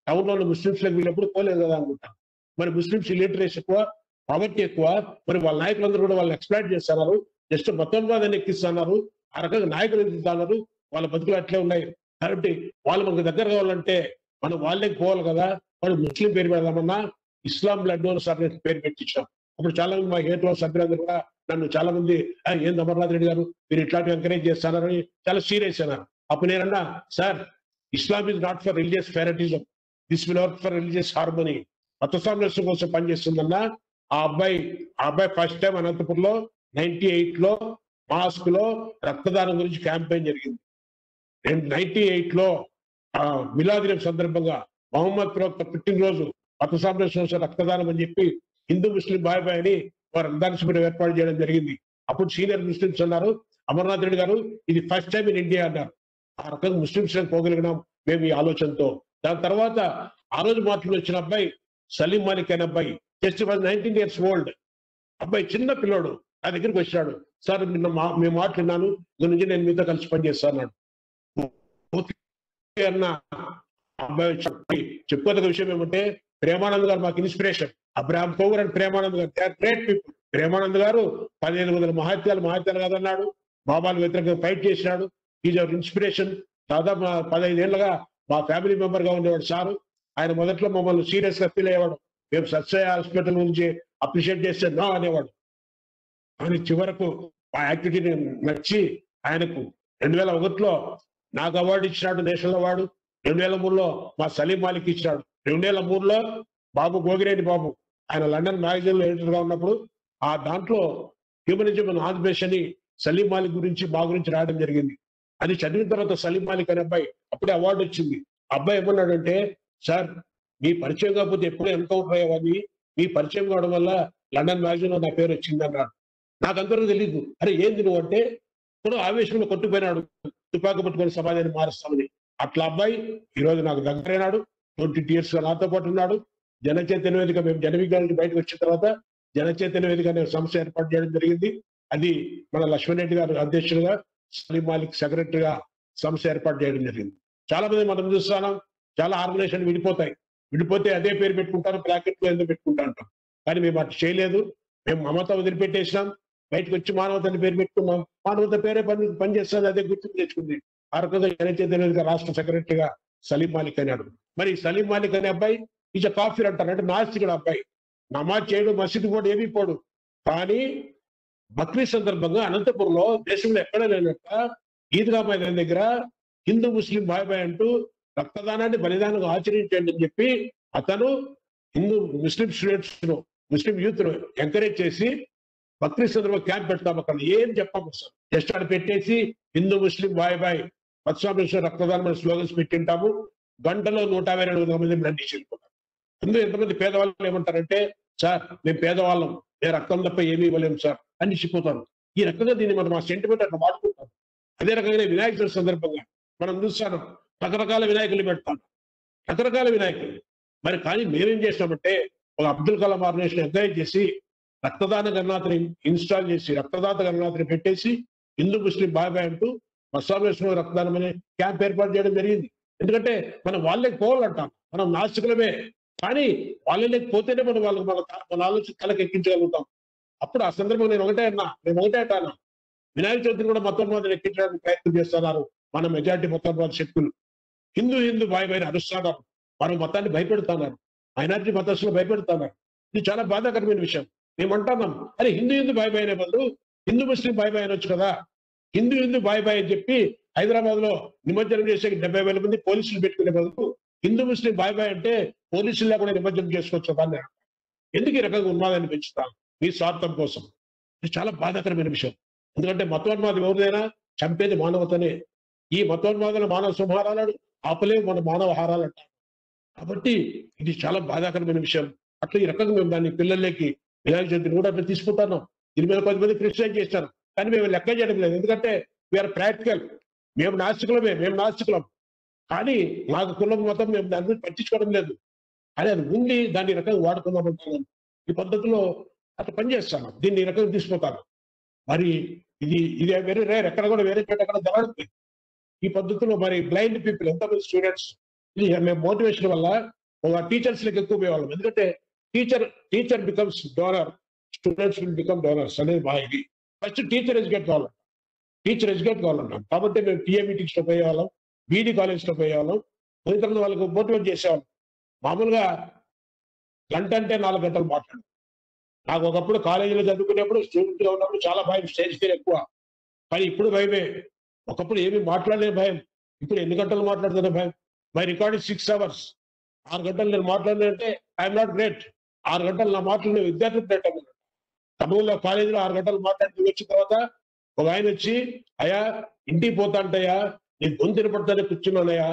టౌన్ లో ముస్లింస్ లకు వీళ్ళు ఎప్పుడు పోలేదు కదా అనుకుంటా మరి ముస్లింస్ ఇలిటరేస్ ఎక్కువ పవర్టీ ఎక్కువ మరి వాళ్ళ నాయకులందరూ కూడా వాళ్ళని ఎక్స్ప్లాయిట్ చేస్తున్నారు జస్ట్ మతోన్వాదాన్ని ఎక్కిస్తున్నారు ఆ రకంగా నాయకులు ఎదుగుతున్నారు వాళ్ళ బతుకులు అట్లే ఉన్నాయి కాబట్టి వాళ్ళు మనకు దగ్గర కావాలంటే మనం వాళ్ళకి పోవాలి కదా వాళ్ళు ముస్లిం పేరు పెడదామన్నా ఇస్లాం లడ్డు సార్ పేరు పెట్టించాం అప్పుడు చాలా మంది మా హేతులో సభ్యులందరూ కూడా నన్ను చాలా మంది "ఆ, ఏం అమర్నాథ్ రెడ్డి గారు మీరు ఇట్లాంటివి ఎంకరేజ్ చేస్తారని చాలా సీరియస్ అన్నారు అప్పుడు నేనన్నా sir Islam is not for religious fanaticism this will work for religious harmony మత సామరస్యం కోసం పనిచేస్తుందన్నా ఆ అబ్బాయి ఆ అబ్బాయి ఫస్ట్ టైం అనంతపురంలో నైన్టీ ఎయిట్ లో మాస్క్ లో రక్తదానం గురించి క్యాంపెయిన్ జరిగింది నైన్టీ ఎయిట్ లో ఆ మిలాది రేపు సందర్భంగా మహమ్మద్ ప్రవక్త పుట్టినరోజు మత సామరస్యం కోసం రక్తదానం అని చెప్పి హిందూ ముస్లిం బాయ్ బాయ్ అని వారు రక్తదాన శిబిరం ఏర్పాటు చేయడం జరిగింది అప్పుడు సీనియర్ ముస్లింస్ అన్నారు అమర్నాథ్ రెడ్డి గారు ఇది ఫస్ట్ టైం ఇన్ ఇండియా అన్నారు ఆ రకంగా ముస్లింస్ పోగలిగినాం మేము ఈ ఆలోచనతో దాని తర్వాత ఆ రోజు మాటలు వచ్చిన అబ్బాయి సలీం మాలిక్ అనే అబ్బాయి just was nineteen years old అబ్బాయి చిన్న పిల్లోడు నా దగ్గరికి వచ్చాడు సార్ నిన్న మా మేము మాట్లాడినాను దీని నుంచి నేను మీతో కలిసి పనిచేస్తాను ఓకే అన్న అబ్బాయి వచ్చి చెప్పుకోదగ్గ విషయం ఏమంటే ప్రేమానంద్ గారు మాకు ఇన్స్పిరేషన్ అబ్రాహం కోవర్ అండ్ ప్రేమానంద్ గారు they are great people Premanand గారు పదిహేను వందల మహాత్యాలు మహాత్యాలు కాదన్నాడు బాబాలు వ్యతిరేకంగా ఫైట్ చేసినాడు ఈజ్ అవర్ ఇన్స్పిరేషన్ దాదాపు మా పదహైదేళ్లుగా మా ఫ్యామిలీ మెంబర్ గా ఉండేవాడు సారు ఆయన మొదట్లో మమ్మల్ని సీరియస్ గా ఫీల్ అయ్యేవాడు మేము సత్సయ హాస్పిటల్ నుంచి అప్రిషియేట్ చేస్తే నో అనేవాడు కానీ చివరకు ఆ యాక్టివిటీని నచ్చి ఆయనకు రెండు వేల ఒకటిలో నాకు అవార్డు ఇచ్చినాడు నేషనల్ అవార్డు రెండు వేల మూడులో మా సలీం మాలిక్ ఇచ్చినాడు రెండు వేల మూడులో బాబు గోగిరెడ్డి బాబు ఆయన లండన్ మ్యాగజైన్ లో ఎడిటర్ గా ఉన్నప్పుడు ఆ దాంట్లో హ్యూమనిజం అండ్ ఆంధ్రప్రదేశ్ అని సలీం మాలిక్ గురించి మా గురించి రాయడం జరిగింది అది చదివిన తర్వాత సలీం మాలిక్ అనే అబ్బాయి అప్పుడే అవార్డు వచ్చింది ఆ అబ్బాయి ఏమన్నాడంటే సార్ మీ పరిచయం కాకపోతే ఎప్పుడూ ఎన్కౌంటర్ అయ్యేవాడిని మీ పరిచయం కావడం వల్ల లండన్ మ్యాగజైన్ లో నా పేరు వచ్చింది అన్నాడు నాకు అందరూ తెలియదు అరే ఏంది నువ్వు అంటే ఇప్పుడు ఆవేశంలో కొట్టుపోయినాడు తుపాకు పట్టుకొని సమాజాన్ని మారుస్తామని అట్లా అబ్బాయి ఈ రోజు నాకు దగ్గరైనాడు ట్వంటీ ఇయర్స్ గా నాతో పాటు ఉన్నాడు జనచైతన్య వేదిక మేము జన విజ్ఞానానికి బయటకు వచ్చిన తర్వాత జనచైతన్య వేదిక అనే సంస్థ ఏర్పాటు చేయడం జరిగింది అది మన లక్ష్మణ్ రెడ్డి గారు అధ్యక్షులుగా సలీం మాలిక్ సెక్రటరీగా సంస్థ ఏర్పాటు చేయడం జరిగింది చాలా మంది మనం చూస్తున్నాం చాలా ఆర్గనైజేషన్ విడిపోతాయి విడిపోతే అదే పేరు పెట్టుకుంటారు బ్రాకెట్ లో ఎందుకు పెట్టుకుంటా అంటాం కానీ మేము అటు చేయలేదు మేము మమత వదిలిపెట్టేసినాం బయటకు వచ్చి మానవతని పేరు పెట్టుకున్నాం మానవత పేరే పని పనిచేస్తుంది అదే గుర్తుకు తెచ్చుకుంది ఆ రకంగా జనచైతన్య రాష్ట్ర సెక్రటరీగా సలీం మాలిక్ అన్నాడు మరి ఈ సలీం మాలిక్ అనే అబ్బాయి ఈజ్ కాఫీ అంటారు అంటే నాస్తికుడు అబ్బాయి నమాజ్ చేయడు మసీదు పోడు ఏమీ పోడు కానీ బక్రీద్ సందర్భంగా అనంతపురంలో దేశంలో ఎక్కడ లేనట్ట ఈద్గా మైదాన్ దగ్గర హిందూ ముస్లిం బాయ్ బాయ్ అంటూ రక్తదానాన్ని బలిదానంగా ఆచరించండి అని చెప్పి అతను హిందూ ముస్లిం స్టూడెంట్స్ ను ముస్లిం యూత్ ను ఎంకరేజ్ చేసి బక్రీద్ సందర్భంగా క్యాంప్ పెడతాం అక్కడ ఏం చెప్పాము సార్ జస్ట్ అక్కడ పెట్టేసి హిందూ ముస్లిం బాయ్ బాయ్ పశ్చిమ రక్తదానం అనే స్లోగన్స్ పెట్టింటాము గంటలో నూట యాభై రెండు వందల మంది బ్లడ్ ఇచ్చుకుంటారు ఇందులో ఎంతమంది పేదవాళ్ళు ఏమంటారంటే సార్ మేము పేదవాళ్ళం ఏ రక్తం తప్ప ఏమీ ఇవ్వలేము సార్ అని ఇచ్చిపోతారు ఈ రకంగా దీన్ని మనం ఆ సెంటిమెంట్ అట్లా వాడుకుంటాం అదే రకంగా వినాయక చవితి సందర్భంగా మనం చూస్తాను రకరకాల వినాయకులు పెడతాం రకరకాల వినాయకులు మరి కానీ మేమేం చేసినామంటే ఒక అబ్దుల్ కలాం ఆర్గనైజేషన్ ఎంకరేజ్ చేసి రక్తదాన గణనాథని ఇన్స్టాల్ చేసి రక్తదాత గణనాథని పెట్టేసి హిందూ ముస్లిం బాయ్ బాయ్ అంటూ మసామేశ్వరం రక్తదానం అనే క్యాంప్ ఏర్పాటు చేయడం జరిగింది ఎందుకంటే మనం వాళ్ళకి పోవాలంటాం మనం నాస్తికులమే కానీ వాళ్ళకి పోతేనే మనం వాళ్ళకి మన మన ఆలోచన తలకి ఎక్కించగలుగుతాం అప్పుడు ఆ సందర్భంగా నేను ఒకటే అన్నా నేను ఒకటే అంటాను వినాయక చవితిని కూడా మతోన్మాదం ఎక్కించడానికి ప్రయత్నం చేస్తున్నారు మన మెజార్టీ మతోన్మాద శక్తులు హిందూ హిందూ బాయ్ బాయ్ అరుస్తున్నారు మనం మతాన్ని భయపెడుతున్నారు మైనారిటీ మతస్థులు భయపెడుతున్నారు ఇది చాలా బాధాకరమైన విషయం మేము అంటున్నాం అరే హిందూ హిందూ బాయ్ బాయ్ అనే బదులు హిందూ ముస్లిం బాయ్ బాయ్ అనొచ్చు కదా హిందూ హిందూ బాయ్ బాయ్ అని చెప్పి హైదరాబాద్ లో నిమజ్జనం చేసే డెబ్బై వేల మంది పోలీసులు పెట్టుకునే బదులు హిందూ ముస్లిం బాయ్ బాయ్ అంటే పోలీసులు లేకుండా నిమజ్జనం చేసుకోవచ్చు దాన్ని ఎందుకు ఈ రకంగా ఉన్మాదాన్ని పెంచుతాం మీ స్వార్థం కోసం ఇది చాలా బాధాకరమైన విషయం ఎందుకంటే మతోన్మాదం ఎవరిదైనా చంపేది మానవతనే ఈ మతోన్మాదాల మానవ సంహారాలను ఆపలేవు మన మానవ హారాలు అంటారు కాబట్టి ఇది చాలా బాధాకరమైన విషయం అట్లా ఈ రకంగా మేము దాన్ని పిల్లలకి వినాయక చవితిని కూడా అట్లా తీసుకుంటున్నాం దీని మీద కొంతమంది క్రిటిసైజ్ చేస్తారు కానీ మేము లెక్క చేయడం లేదు ఎందుకంటే వీఆర్ ప్రాక్టికల్ మేము నాస్తికులమే మేము నాస్తికులం కానీ మాకు కులం మతం మేము దాని గురించి పట్టించుకోవడం లేదు అని అది ఉండి దాన్ని ఈ రకంగా వాడుకుందాం అంటున్నాను ఈ పద్ధతిలో అట్లా పనిచేస్తాను దీన్ని ఈ రకంగా తీసుకుంటాను మరి ఇది ఇది వెరీ రేర్ ఎక్కడ కూడా వేరే చోట ఎక్కడ జరగట్లేదు ఈ పద్ధతిలో మరి బ్లైండ్ పీపుల్ ఎంతమంది స్టూడెంట్స్ ఇది మేము మోటివేషన్ వల్ల ఒక టీచర్స్ లకి ఎక్కువ పోయేవాళ్ళం ఎందుకంటే teacher teacher becomes donor students will become donors అనేది మా ఇది ఫస్ట్ టీచర్ ఎడ్యుకేట్ కావాలి టీచర్ ఎడ్యుకేట్ కావాలన్నాం కాబట్టి మేము టీఏ మీటింగ్స్ లో పోయేవాళ్ళం బీడీ కాలేజ్ లో పోయేవాళ్ళం పోయిన తర్వాత వాళ్ళకు మోటివేట్ చేసేవాళ్ళం మామూలుగా గంట అంటే నాలుగు గంటలు మాట్లాడు నాకు ఒకప్పుడు కాలేజీలో చదువుకునేప్పుడు స్టూడెంట్ గా ఉన్నప్పుడు చాలా భయం స్టేజ్ ఫియర్ ఎక్కువ కానీ ఇప్పుడు భయమే ఒకప్పుడు ఏమీ మాట్లాడలే భయం ఇప్పుడు ఎన్ని గంటలు మాట్లాడుతున్నా భయం మై రికార్డ్ సిక్స్ అవర్స్ ఆరు గంటలు నేను మాట్లాడినంటే ఐఎమ్ నాట్ గ్రేట్ ఆరు గంటలు నా మాటలు విద్యార్థి గ్రేట్ అన్నాడు తమిళలో కాలేజీలో ఆరు గంటలు మాట్లాడి వచ్చిన తర్వాత ఒక ఆయన వచ్చి అయ్యా ఇంటికి పోతా అంటయ్యా నీ గొంతు వినపడతానే కూర్చున్నానయ్యా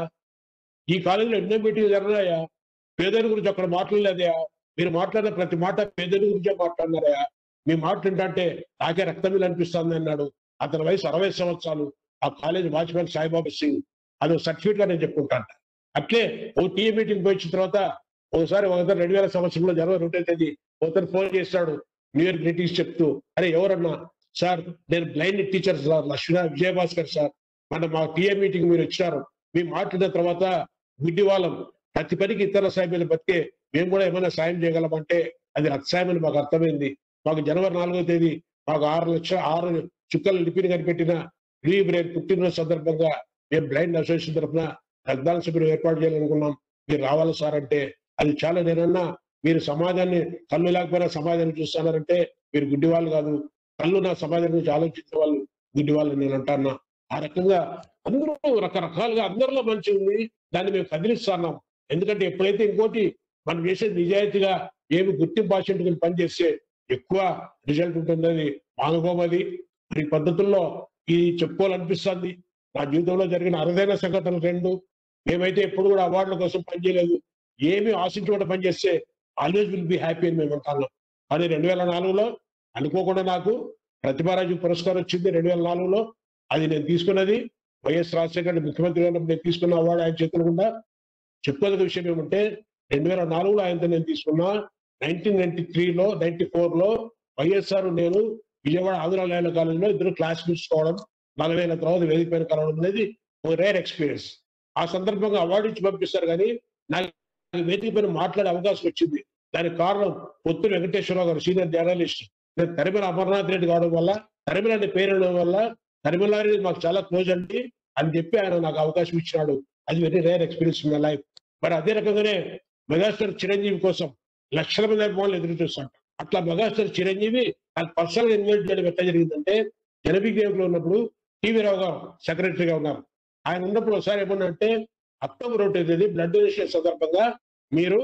ఈ కాలేజీలో ఎన్నో మీటింగ్ జరిగినాయా పేదల గురించి అక్కడ మాట్లాడలేదయా మీరు మాట్లాడిన ప్రతి మాట పేదల గురించే మాట్లాడినారయ్యా మీ మాట్లాడుతుంటే నాకే రక్తమిల్ అనిపిస్తుంది అన్నాడు అతని వయసు అరవై సంవత్సరాలు ఆ కాలేజ్ వాచ్మెన్ సాయిబాబా సింగ్ అది సర్టిఫికేట్ గా నేను చెప్పుకుంటాను అట్లే ఓ టీఏ మీటింగ్ పోయి వచ్చిన తర్వాత ఒకసారి ఒకసారి రెండు వేల సంవత్సరంలో జనవరి ఒకటో తేదీ ఒకసారి ఫోన్ చేస్తాడు న్యూ ఇయర్ గ్రీటింగ్స్ చెప్తూ అరే ఎవరన్నా సార్ నేను blind teacher sir Lakshmana Vijayabhaskar sir మన మా టీఏ మీటింగ్ మీరు వచ్చినారు మేము మాట్లాడిన తర్వాత గుడ్డి వాళ్ళం ప్రతి పనికి ఇతర సాయం బతికే మేము కూడా ఏమైనా సాయం చేయగలమంటే అది రత్సాయం అని మాకు అర్థమైంది మాకు జనవరి నాలుగో తేదీ మాకు ఆరు లక్షల ఆరు చుక్కల లిపిని కనిపెట్టిన రీ బ్రెయిన్ పుట్టినరోజు సందర్భంగా మేము బ్లైండ్ అసోసియేషన్ తరఫున రక్తదాన శిబిరం ఏర్పాటు చేయాలనుకున్నాం మీరు రావాలి సార్ అంటే అది చాలా నేనన్నా మీరు సమాజాన్ని కళ్ళు లేకపోయినా సమాజాన్ని చూస్తున్నారంటే మీరు గుడ్డి వాళ్ళు కాదు కళ్ళు నా సమాజం గురించి ఆలోచించే వాళ్ళు గుడ్డి వాళ్ళు నేను అంటాన్నా ఆ రకంగా అందరూ రకరకాలుగా అందరిలో మంచి ఉంది దాన్ని మేము కదిలిస్తున్నాం ఎందుకంటే ఎప్పుడైతే ఇంకోటి మనం చేసేది నిజాయితీగా ఏమి గుర్తింపు ఆశించుకుని పనిచేస్తే ఎక్కువ రిజల్ట్ ఉంటుందని మా అనుభవం అది మరి ఈ పద్ధతుల్లో ఇది చెప్పుకోవాలనిపిస్తుంది నా జీవితంలో జరిగిన అరుదైన సంఘటనలు రెండు మేమైతే ఎప్పుడు కూడా అవార్డుల కోసం పనిచేయలేదు ఏమి ఆశించకుండా పనిచేస్తే ఆల్వేస్ విల్ బి హ్యాపీ అని మేము అంటున్నాం కానీ రెండు వేల నాలుగులో అనుకోకుండా నాకు ప్రతిభారాజు పురస్కారం వచ్చింది రెండు వేల నాలుగులో అది నేను తీసుకున్నది వైఎస్ రాజశేఖర రెడ్డి ముఖ్యమంత్రి ఉన్నప్పుడు నేను తీసుకున్న అవార్డు ఆయన చేతుల గుండా చెప్పుకోదగ్గ విషయం ఏమంటే రెండు వేల నాలుగులో ఆయనతో నేను తీసుకున్నా నైన్టీన్ నైన్టీ త్రీలో నైన్టీ లో వైఎస్ఆర్ నేను విజయవాడ ఆంధ్రాలయాల కాలేజీలో ఇద్దరు క్లాస్ తీసుకోవడం నలభై ఏళ్ళ తర్వాత వేదిక పైన కలవడం అనేది ఒక రేర్ ఎక్స్పీరియన్స్ ఆ సందర్భంగా అవార్డు ఇచ్చి పంపిస్తారు కానీ నాకు వేదిక పైన మాట్లాడే అవకాశం వచ్చింది దానికి కారణం పొత్తు వెంకటేశ్వరరావు గారు సీనియర్ జర్నలిస్ట్ నేను తరిమిల అమర్నాథ్ రెడ్డి కావడం వల్ల తరిమిల అనే పేరు ఉండడం వల్ల తరిమిల రెడ్డి మాకు చాలా క్లోజ్ అండి అని చెప్పి ఆయన నాకు అవకాశం ఇచ్చినాడు అది very rare experience in my life మరి అదే రకంగానే మెగాస్టార్ చిరంజీవి కోసం లక్షల మంది అభిమానులు ఎదురు చూస్తాం అట్లా మెగాస్టార్ చిరంజీవి నాకు పర్సనల్ గా ఇన్వైట్ చేయడం ఎట్లా జరిగిందంటే జనబిగ్రేవ్ లో ఉన్నప్పుడు టీవీ రావు గారు సెక్రటరీగా ఉన్నారు ఆయన ఉన్నప్పుడు ఒకసారి ఏమన్నా అంటే అక్టోబర్ ఒకటో తేదీ బ్లడ్ డొనేషన్ సందర్భంగా మీరు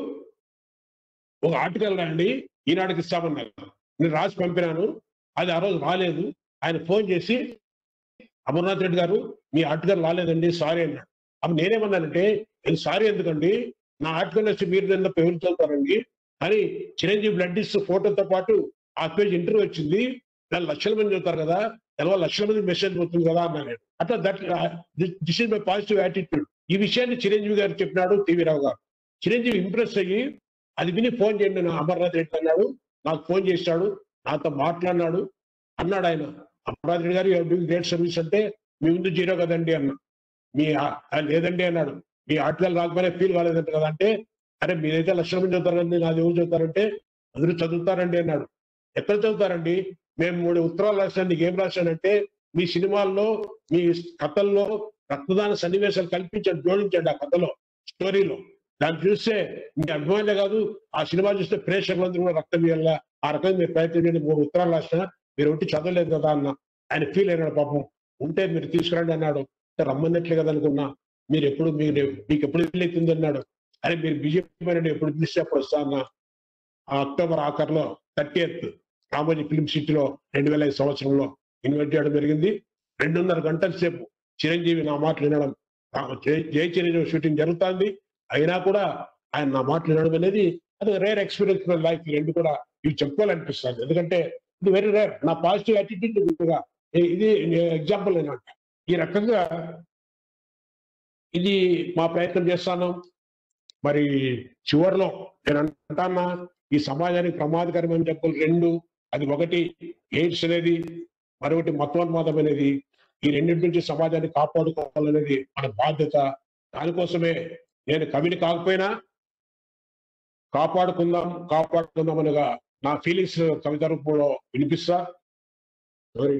ఒక ఆర్టికల్ రాయండి ఈనాడుకి ఇస్తామన్నారు నేను రాసి పంపినాను అది ఆ రోజు రాలేదు ఆయన ఫోన్ చేసి అమర్నాథ్ రెడ్డి గారు మీ ఆర్టికల్ రాలేదండి సారీ అన్నాడు అప్పుడు నేనేమన్నానంటే నేను సారీ ఎందుకండి నా ఆర్టికల్ వచ్చి మీరు నిన్న పేరు చదువుతారండి అని చిరంజీవి బ్లడ్ ఇస్తూ ఫోటోతో పాటు ఆ పేజ్ ఇంటర్వ్యూ వచ్చింది దాని లక్షల మంది చదువుతారు కదా దానివల్ల లక్షల మంది మెసేజ్ పోతుంది కదా అన్నా నేను అట్లా that this is my positive attitude ఈ విషయాన్ని చిరంజీవి గారు చెప్పినాడు టీవీ రావు గారు చిరంజీవి ఇంప్రెస్ అయ్యి అది విని ఫోన్ చేయండి నా అమర్నాథ్ రెడ్డి అన్నాడు నాకు ఫోన్ చేశాడు నాతో మాట్లాడినాడు అన్నాడు ఆయన అమర్నాథ్ రెడ్డి గారు డూయింగ్ గ్రేట్ సర్వీస్ అంటే మీ ముందు జీరో కదండి అన్న మీ ఆ- ఆ లేదండి అన్నాడు మీ ఆర్టికల్ రాకపోయినా ఫీల్ కాలేదంట కదా అంటే అరే మీరైతే లక్షల మంది చదువుతారండి నాది ఎవరు చదువుతారంటే అందరూ చదువుతారండి అన్నాడు ఎక్కడ చదువుతారండి మేము మూడు ఉత్తరాలు రాశాను నీకు ఏం రాశానంటే మీ సినిమాల్లో మీ కథల్లో రక్తదాన సన్నివేశాలు కల్పించండి జోడించండి ఆ కథలో స్టోరీలో దాన్ని చూస్తే మీ అభిమానులే కాదు ఆ సినిమా చూస్తే ప్రేక్షకులందరూ కూడా రక్తం ఇవ్వాల ఆ రకంగా మీరు ప్రయత్నం చేయండి మూడు ఉత్తరాలు రాసినా మీరు ఒకటి చదవలేదు కదా అన్న ఆయన ఫీల్ అయినాడు పాపం ఉంటే మీరు తీసుకురండి అన్నాడు అంటే రమ్మన్నట్లే కదా అనుకున్నా మీరు ఎప్పుడు మీరు మీకు ఎప్పుడు వెళ్ళేతుంది అన్నాడు అరే మీరు బీజేపీ పైన ఎప్పుడు పిలిస్తే అప్పుడు వస్తా అన్న ఆ అక్టోబర్ ఆఖరిలో థర్టీ ఎయిత్ రామోజీ ఫిలిం సిటీలో రెండు వేల ఐదు సంవత్సరంలో ఇన్వైట్ చేయడం జరిగింది రెండున్నర గంటల సేపు చిరంజీవి నా మాటలు వినడం ఆ జై- జై చిరంజీవి షూటింగ్ జరుగుతుంది అయినా కూడా ఆయన నా మాటలు వినడం అనేది అది రేర్ ఎక్స్పీరియన్స్ మై లైఫ్ రెండు కూడా ఇవి చెప్పుకోవాలనిపిస్తుంది ఎందుకంటే ఇది వెరీ రేర్ నా పాజిటివ్ యాటిట్యూడ్ ఇది ఎగ్జాంపుల్ ఏంటంట ఈ రకంగా ఇది మా ప్రయత్నం చేస్తాను మరి చివరిలో నేను అంటానా ఈ సమాజానికి ప్రమాదకరమైన జబ్బులు రెండు అది ఒకటి ఎయిడ్స్ అనేది మరొకటి మతోన్మాదం అనేది ఈ రెండింటి నుంచి సమాజాన్ని కాపాడుకోవాలనేది మన బాధ్యత దానికోసమే నేను కవిని కాకపోయినా కాపాడుకుందాం కాపాడుకుందాం అనగా నా ఫీలింగ్స్ కవిత రూపంలో వినిపిస్తా మరి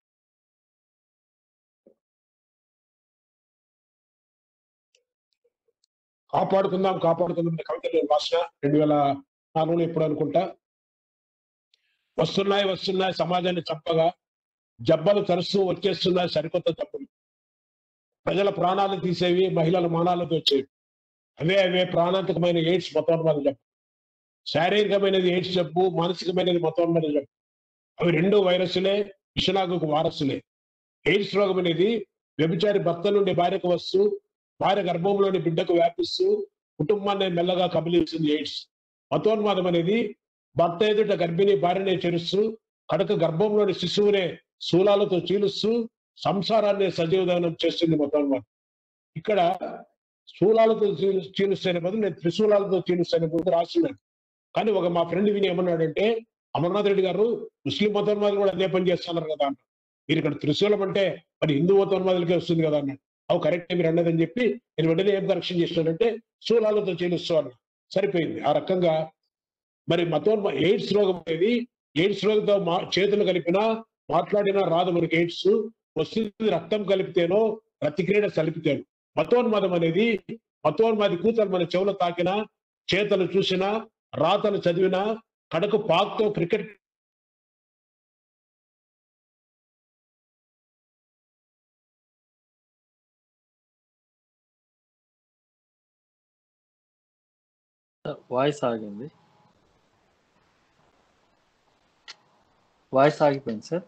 కాపాడుకుందాం కాపాడుకుందాం అనే కవిత నేను రాసిన రెండు వేల నాలుగులో ఎప్పుడు అనుకుంటా వస్తున్నాయి వస్తున్నాయి సమాజాన్ని చంపగా జబ్బలు తరుస్తూ వచ్చేస్తున్నాయి సరికొత్త జబ్బులు ప్రజల ప్రాణాలు తీసేవి మహిళల మానాలతో వచ్చేవి అవే అవే ప్రాణాంతకమైన ఎయిడ్స్ మతోన్మాద జబ్బు శారీరకమైనది ఎయిడ్స్ జబ్బు మానసికమైనది మతోన్మాద జబ్బు అవి రెండు వైరస్లే విషనాగుకు వారసులే ఎయిడ్స్ రోగం అనేది వ్యభిచారి భర్త నుండి భార్యకు వస్తూ భార్య గర్భంలోని బిడ్డకు వ్యాపిస్తూ కుటుంబాన్ని మెల్లగా కబలిస్తుంది ఎయిడ్స్ మతోన్మాదం అనేది భర్త ఎదుట గర్భిణి భార్యనే చేరుస్తూ కడక గర్భంలోని శిశువునే శూలాలతో చీలుస్తూ సంసారాన్ని సజీవదనం చేస్తుంది మతోన్మాదం ఇక్కడ శూలాలతో చీలు- చీలుస్తేనే బదులు నేను త్రిశూలాలతో చీలుస్తేనే బదులు రాస్తున్నాను కానీ ఒక మా ఫ్రెండ్ విని ఏమన్నాడంటే అమర్నాథ్ రెడ్డి గారు ముస్లిం మతోన్మాదులు కూడా అదే పని చేస్తున్నారు కదా అన్నాడు మీరు ఇక్కడ త్రిశూలం అంటే మరి హిందూ మతోన్మాదులకే వస్తుంది కదా అన్నాడు అవు కరెక్ట్ మీరు అన్నదని చెప్పి నేను వెంటనే ఏం కరెక్షన్ చేస్తున్నానంటే శూలాలతో చీలుస్తూ అన్నా సరిపోయింది ఆ రకంగా మరి మతోన్మ ఎయిడ్స్ రోగం అనేది ఎయిడ్స్ రోగంతో మా చేతులు కలిపినా మాట్లాడినా రాదు మనకి ఎయిడ్స్ వస్తుంది రక్తం కలిపితేనో రతిక్రీడ సలిపితేనో మతోన్మాదం అనేది మతోన్మాది కూతలు మన చెవులు తాకినా చేతలు చూసినా రాతలు చదివినా కడకు పాక్తో క్రికెట్ వాయిస్ ఆగింది వాయిస్ ఆగిపోయింది సార్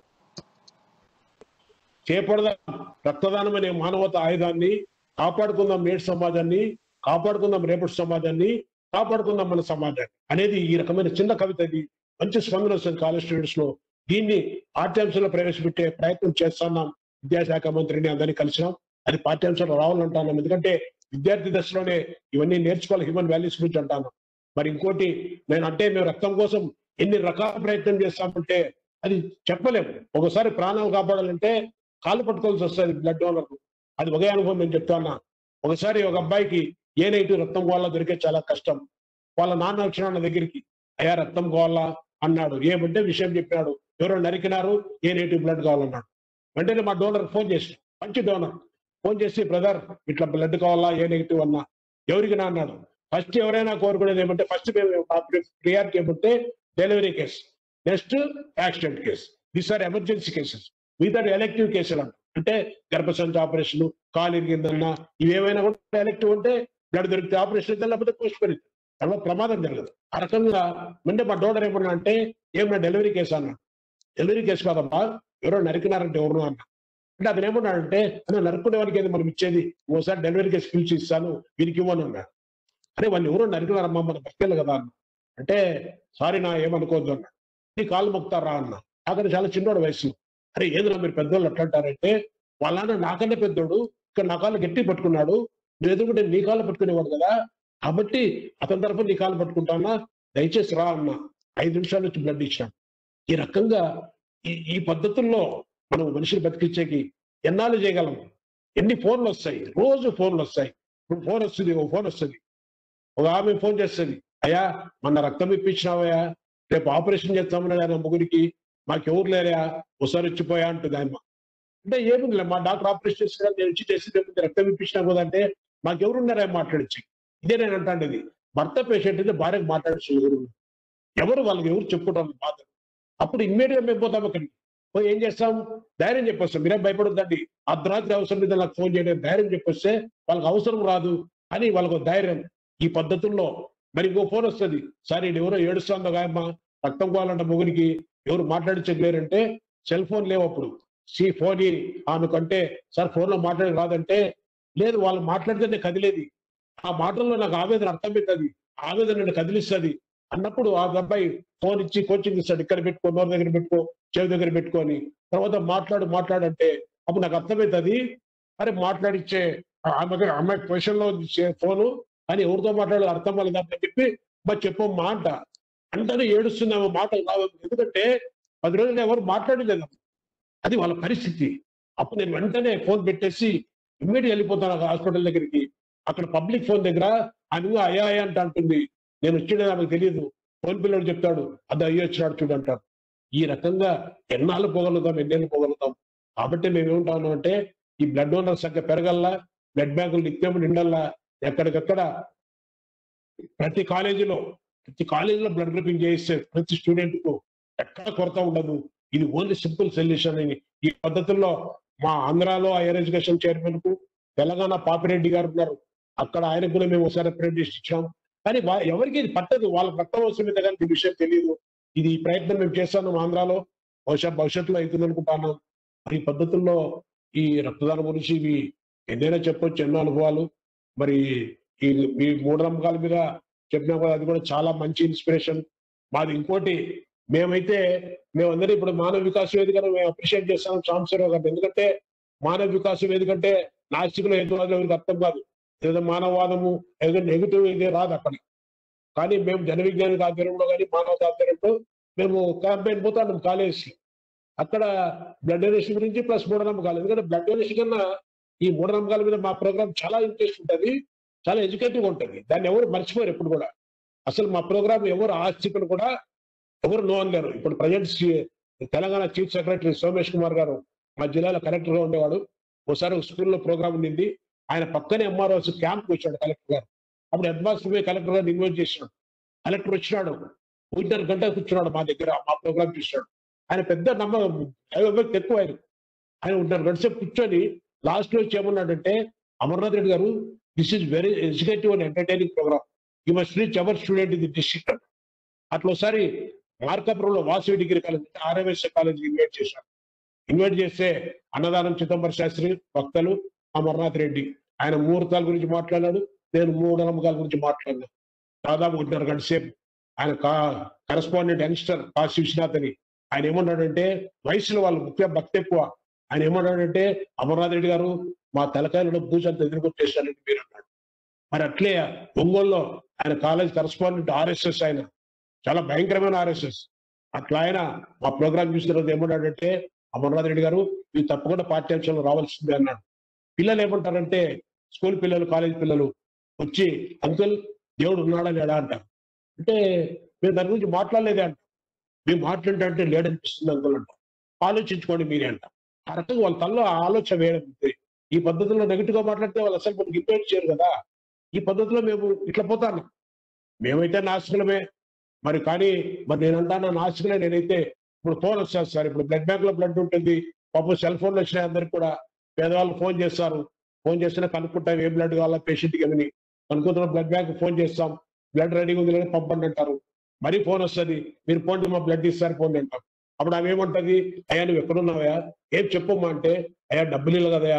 చేపడదాం రక్తదానం అనే మానవత ఆయుధాన్ని కాపాడుకుందాం నేటి సమాజాన్ని కాపాడుకుందాం రేపటి సమాజాన్ని కాపాడుకుందాం మన సమాజాన్ని అనేది ఈ రకమైన చిన్న కవిత ఇది మంచి స్పందన వస్తుంది కాలేజ్ స్టూడెంట్స్ లో దీన్ని పాఠ్యాంశంలో ప్రవేశపెట్టే ప్రయత్నం చేస్తున్నాం విద్యాశాఖ మంత్రిని అందరినీ కలిసినాం అది పాఠ్యాంశాలు రావాలంటున్నాం ఎందుకంటే విద్యార్థి దశలోనే ఇవన్నీ నేర్చుకోవాలి హ్యూమన్ వాల్యూస్ గురించి అంటాను మరి ఇంకోటి నేను అంటే మేము రక్తం కోసం ఎన్ని రకాల ప్రయత్నం చేస్తామంటే అది చెప్పలేము ఒకసారి ప్రాణాలు కాపాడాలంటే కాళ్ళు పట్టుకోవాల్సి వస్తుంది బ్లడ్ డోనర్ అది ఒకే అనుభవం నేను చెప్తాన్నా ఒకసారి ఒక అబ్బాయికి ఏ నెగిటివ్ రక్తం కావాలా దొరికే చాలా కష్టం వాళ్ళ నాన్న వచ్చిన నా దగ్గరికి అయ్యా రక్తం కావాలా అన్నాడు ఏమంటే విషయం చెప్పాడు ఎవరో నరికినారు ఏ నెగిటివ్ బ్లడ్ కావాలన్నాడు వెంటనే మా డోనర్ ఫోన్ చేసి మంచి డోనర్ ఫోన్ చేసి బ్రదర్ ఇట్లా బ్లడ్ కావాలా ఏ నెగిటివ్ అన్నా ఎవరికి నా అన్నాడు ఫస్ట్ ఎవరైనా కోరుకునేది ఏమంటే ఫస్ట్ మేము ప్రియారిటీ ఏమంటే delivery case next accident case these are emergency cases మిగతా ఎలక్టివ్ కేసులు అంట అంటే గర్భసంచి ఆపరేషన్ కాలు ఇరిగిందన్నా ఇవేమైనా కూడా ఎలక్టివ్ అంటే బ్లడ్ దొరికితే ఆపరేషన్ అయితే లేకపోతే పోస్ట్ పోయితే తర్వాత ప్రమాదం జరగదు ఆ రకంగా అంటే మా డోనర్ ఏమన్నా అంటే ఏమన్నా డెలివరీ కేసు అన్నా డెలివరీ కేసు కాదమ్మా ఎవరో నరికినారంటే ఎవరు అన్న అంటే అతను ఏమన్నాడంటే అన్న నరుకునే వారికి ఏది మనం ఇచ్చేది ఓసారి డెలివరీ కేసు పిలిచి ఇస్తాను వీరికి ఇవ్వను అన్నాడు అరే వాళ్ళు ఎవరో నరికినారమ్మా మన బతికేళ్ళు కదా అన్న అంటే సారీ నా ఏమనుకోవద్దు అన్న నీ కాలు మొక్తారా అన్న అక్కడ చాలా చిన్నోడు వయసు అరే ఏదైనా మీరు పెద్దోళ్ళు అట్లా అంటారంటే వాళ్ళ నాన్న నాకన్నా పెద్దోడు ఇక్కడ నా కాళ్ళు గట్టి పట్టుకున్నాడు నువ్వు ఎదురుకుంటే నీ కాళ్ళు పట్టుకునేవాడు కదా కాబట్టి అతని తరఫున నీ కాళ్ళు పట్టుకుంటానా దయచేసి రా అన్న ఐదు నిమిషాల నుంచి బ్లడ్ ఇచ్చాను ఈ రకంగా ఈ ఈ పద్ధతుల్లో మనం మనిషిని బతికించేకి ఎన్నాళ్ళు చేయగలం ఎన్ని ఫోన్లు వస్తాయి రోజు ఫోన్లు వస్తాయి ఇప్పుడు ఫోన్ వస్తుంది ఒక ఫోన్ వస్తుంది ఒక ఆమె ఫోన్ చేస్తుంది అయ్యా మన రక్తం ఇప్పించినావయ్యా రేపు ఆపరేషన్ చేస్తామన్నాడు ఆయన ముగ్గురికి మాకెవరు లేరా ఒకసారి వచ్చిపోయా అంటుంది ఆయన అంటే ఏముందిలే మా డాక్టర్ ఆపరేషన్ చేసిన నేను వచ్చి చేసి రేపు రక్తం ఇప్పించినా కదా అంటే మాకెవరున్నారా మాట్లాడచ్చు ఇదే నేను అంటాండేది భర్త పేషెంట్ అయితే భార్యకు మాట్లాడచ్చు ఎవరు ఎవరు వాళ్ళకి ఎవరు చెప్పుకుంటారు బాధ అప్పుడు ఇమ్మీడియట్ మేము పోతాం అక్కడికి పోయి ఏం చేస్తాం ధైర్యం చెప్పొస్తాం మీరే భయపడొద్దండి అర్ధరాత్రి అవసరం మీద నాకు ఫోన్ చేయడం ధైర్యం చెప్పొస్తే వాళ్ళకి అవసరం రాదు అని వాళ్ళకు ధైర్యం ఈ పద్ధతుల్లో మరి ఇంకో ఫోన్ వస్తుంది సరే ఈడు ఎవరో ఏడుస్తుందో గాయమ్మ రక్తం కావాలంట మొగుడికి ఎవరు మాట్లాడించలేరంటే సెల్ ఫోన్ లేవు అప్పుడు సి ఫోన్ ఈ ఆమె కంటే సార్ ఫోన్ లో మాట్లాడి రాదంటే లేదు వాళ్ళు మాట్లాడితేనే కదిలేది ఆ మాటల్లో నాకు ఆవేదన అర్థమవుతుంది ఆవేదన నన్ను కదిలిస్తుంది అన్నప్పుడు ఆ అబ్బాయి ఫోన్ ఇచ్చి కోచింగ్ ఇస్తాడు ఇక్కడ పెట్టుకో నోరు దగ్గర పెట్టుకో చెవి దగ్గర పెట్టుకొని తర్వాత మాట్లాడు మాట్లాడంటే అప్పుడు నాకు అర్థమవుతుంది అరే మాట్లాడిచ్చే ఆమె అమ్మాయి పొజిషన్ లో ఫోను అని ఎవరితో మాట్లాడాలి అర్థం వాళ్ళని చెప్పి మరి చెప్పమ్మా అంట అంటనే ఏడుస్తుంది ఆమె మాట రావు ఎందుకంటే పది రోజులు ఎవరు మాట్లాడలేదు అది వాళ్ళ పరిస్థితి అప్పుడు నేను వెంటనే ఫోన్ పెట్టేసి ఇమ్మీడియట్ వెళ్ళిపోతాను హాస్పిటల్ దగ్గరికి అక్కడ పబ్లిక్ ఫోన్ దగ్గర ఆమె అయ్యా అయ్యా అంట అంటుంది నేను వచ్చిన ఆమెకు తెలియదు ఫోన్ పిల్లడు చెప్తాడు అది అయ్యి వచ్చినాడు చూడు అంటాడు ఈ రకంగా ఎన్నాళ్ళు పోగలుగుతాం ఎన్నేళ్ళు పోగలుగుతాం కాబట్టి మేము ఏమంటాము అంటే ఈ బ్లడ్ డోనర్ సంఖ్య పెరగల్లా బ్లడ్ బ్యాంకులు నిత్యం నిండల్లా ఎక్కడికక్కడ ప్రతి కాలేజీలో ప్రతి కాలేజీలో బ్లడ్ గ్రూపింగ్ చేయిస్తే ప్రతి స్టూడెంట్ కు ఎక్కడ కొరత ఉండదు ఇది ఓన్లీ సింపుల్ సొల్యూషన్ అని ఈ పద్ధతుల్లో మా ఆంధ్రాలో హైయర్ ఎడ్యుకేషన్ చైర్మన్ కు తెలంగాణ పాపిరెడ్డి గారు ఉన్నారు అక్కడ ఆయనకు కూడా మేము ఒకసారి రిప్రజెంటేషన్ ఇచ్చాం కానీ వా- ఎవరికి ఇది పట్టదు వాళ్ళకి రక్తం అవసరమైతే కానీ ఈ విషయం తెలియదు ఇది ఈ ప్రయత్నం మేము చేస్తాను ఆంధ్రాలో బహుశా భవిష్యత్తులో అవుతుంది అనుకుంటున్నాం ఈ పద్ధతుల్లో ఈ రక్తదానం గురించి ఇవి ఎన్నైనా చెప్పొచ్చు ఎన్నో అనుభవాలు మరి ఈ ఈ మూఢనమ్మకాల మీద చెప్పినా కూడా అది కూడా చాలా మంచి ఇన్స్పిరేషన్ మాది ఇంకోటి మేమైతే మేమందరం ఇప్పుడు మానవ వికాస్ వేదికను మేము అప్రిషియేట్ చేస్తాం సాంబశివరావు గారు ఎందుకంటే మానవ వికాస్ వేదిక అంటే నాస్తికులు ఎందుకు ఎవరికి అర్థం కాదు ఏదో మానవవాదము ఏదో నెగిటివ్ ఇది రాదు అక్కడ కానీ మేము జన విజ్ఞానిక ఆధ్వర్యంలో కానీ మానవ ఆధ్వర్యంలో మేము క్యాంపెయిన్ పోతాం కాలేజ్ అక్కడ బ్లడ్ డొనేషన్ గురించి ప్లస్ మూఢనమ్మకాలు ఎందుకంటే బ్లడ్ డొనేషన్ కన్నా ఈ మూఢనమ్మకాల మీద మా ప్రోగ్రామ్ చాలా ఇంట్రెస్ట్ ఉంటుంది చాలా ఎడ్యుకేటివ్ ఉంటుంది దాన్ని ఎవరు మర్చిపోరు ఎప్పుడు కూడా అసలు మా ప్రోగ్రామ్ ఎవరు ఆస్తికులు కూడా ఎవరు నో అనలేరు ఇప్పుడు present Telangana chief secretary Somesh Kumar గారు మా జిల్లాలో కలెక్టర్ గా ఉండేవాడు ఒకసారి ఒక స్కూల్లో ప్రోగ్రామ్ ఉండింది ఆయన పక్కనే ఎంఆర్ఓస్ క్యాంప్ వచ్చాడు కలెక్టర్ గారు అప్పుడు హెడ్ మాస్టర్ పోయి కలెక్టర్ గారిని ఇన్వైట్ చేసినాడు కలెక్టర్ వచ్చినాడు ఒకటిన్నర గంట కూర్చున్నాడు మా దగ్గర మా ప్రోగ్రామ్ చూసినాడు ఆయన పెద్ద నమ్మకం దైవభక్తి ఎక్కువ ఆయన ఆయన ఒకటిన్నర గంట సేపు కూర్చొని లాస్ట్ లో వచ్చి ఏమన్నాడంటే అమర్నాథ్ రెడ్డి గారు this is very educative and entertaining programme you must reach our student in the district అట్లా ఒకసారి మార్కాపురంలో Vasavi degree college RMS college invite చేశారు ఇన్వైట్ చేస్తే అన్నదానం చిదంబర శాస్త్రి వక్తలు అమర్నాథ్ రెడ్డి ఆయన ముహూర్తాల గురించి మాట్లాడాడు నేను మూడు నమ్మకాల గురించి మాట్లాడినా దాదాపు ఒకటిన్నర గంట సేపు ఆయన కా కరెస్పాండెంట్ యంగ్స్టర్ కాశీ విశ్వనాథ్ అని ఆయన ఏమన్నాడంటే వయసులో వాళ్ళు ముఖ్య భక్తి ఎక్కువ ఆయన ఏమన్నాడంటే అమర్నాథ్ రెడ్డి గారు మా తలకాయలలో పూజంత ఎదుర్కొట్టేశారండి మీరు అన్నాడు మరి అట్లే ఒంగోలులో ఆయన కాలేజ్ కరెస్పాండెంట్ ఆర్ఎస్ఎస్ ఆయన చాలా భయంకరమైన ఆర్ఎస్ఎస్ అట్లా ఆయన మా ప్రోగ్రామ్ చూసిన రోజు ఏమన్నాడంటే అమర్నాథ్ రెడ్డి గారు ఇవి తప్పకుండా పార్టీ అంశాలు రావాల్సిందే అన్నాడు పిల్లలు ఏమంటారంటే స్కూల్ పిల్లలు కాలేజ్ పిల్లలు వచ్చి అంకుల్ దేవుడు ఉన్నాడా లేడా అంటారు అంటే మేము దాని గురించి మాట్లాడలేదే అంటాం మేము మాట్లాడితే లేడనిపిస్తుంది అంకుల్ అంటాం ఆలోచించుకోండి మీరే అంటాం ఆ రకంగా వాళ్ళ తల్లో ఆ ఆలోచన వేయడం అంతే. ఈ పద్ధతిలో నెగిటివ్ గా మాట్లాడితే వాళ్ళు అసలు మనకి ఇంపేట్ చేయరు కదా ఈ పద్ధతిలో మేము ఇట్లా పోతాను మేమైతే నాస్తికులమే మరి కానీ మరి నేను అంటాను నాస్తికులే నేనైతే ఇప్పుడు ఫోన్ వస్తుంది సార్ ఇప్పుడు బ్లడ్ బ్యాంక్ లో బ్లడ్ ఉంటుంది పాపం సెల్ ఫోన్లు వచ్చినాయి అందరికి కూడా పేదవాళ్ళు ఫోన్ చేస్తారు ఫోన్ చేసినా కనుక్కుంటాం ఏ బ్లడ్ కావాలా పేషెంట్కి అని కనుక్కుంటున్న బ్లడ్ బ్యాంక్ ఫోన్ చేస్తాం బ్లడ్ రెడీగా ఉంది లేదా పంపండి అంటారు మరీ ఫోన్ వస్తుంది మీరు పోండి మా బ్లడ్ ఇస్తారు పోండి అంటాం అప్పుడు ఆమె ఏమంటది అయ్యా నువ్వు ఎక్కడున్నావయ్యా ఏం చెప్పమ్మా అంటే అయ్యా డబ్బులు ఇల్లు కదయా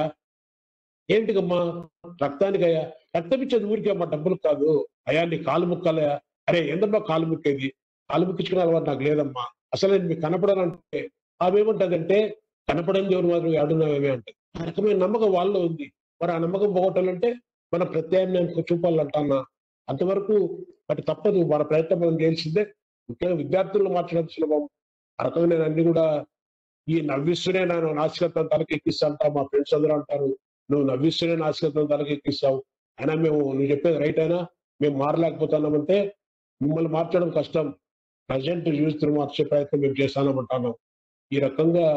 ఏంటికమ్మా రక్తానికి అయ్యా రక్తం ఇచ్చేది ఊరికే అమ్మా డబ్బులు కాదు అయ్యా నీ కాలు ముక్కలయా అరే ఏందమ్మా కాలు ముక్కేది కాలు ముక్కించుకునే అలవాటు నాకు లేదమ్మా అసలు నేను మీకు కనపడనంటే ఆమె ఏమంటదంటే కనపడని దేవుడు మాత్రం ఏడున్నావేమే అంటే ఆ రకమైన నమ్మకం వాళ్ళలో ఉంది మరి ఆ నమ్మకం పోగొట్టాలంటే మన ప్రత్యామ్నాయం చూపాలంటన్నా అంతవరకు వాటి తప్పదు మన ప్రయత్నం మనం చేయాల్సిందే ముఖ్యంగా విద్యార్థులను మార్చడం సులభం ఆ రకంగా నేను అన్ని కూడా ఈ నవ్విస్తూనే నేను నాసికత్వం తలకెక్కిస్తా అంటా మా ఫ్రెండ్స్ అందరూ అంటారు నువ్వు నవ్విస్తూనే నాసికత్వం తలకెక్కిస్తావు అయినా మేము నువ్వు చెప్పేది రైట్ అయినా మేము మారలేకపోతున్నామంటే మిమ్మల్ని మార్చడం కష్టం ప్రజెంట్ యూత్ మార్చే ప్రయత్నం మేము చేస్తానమంటాను ఈ రకంగా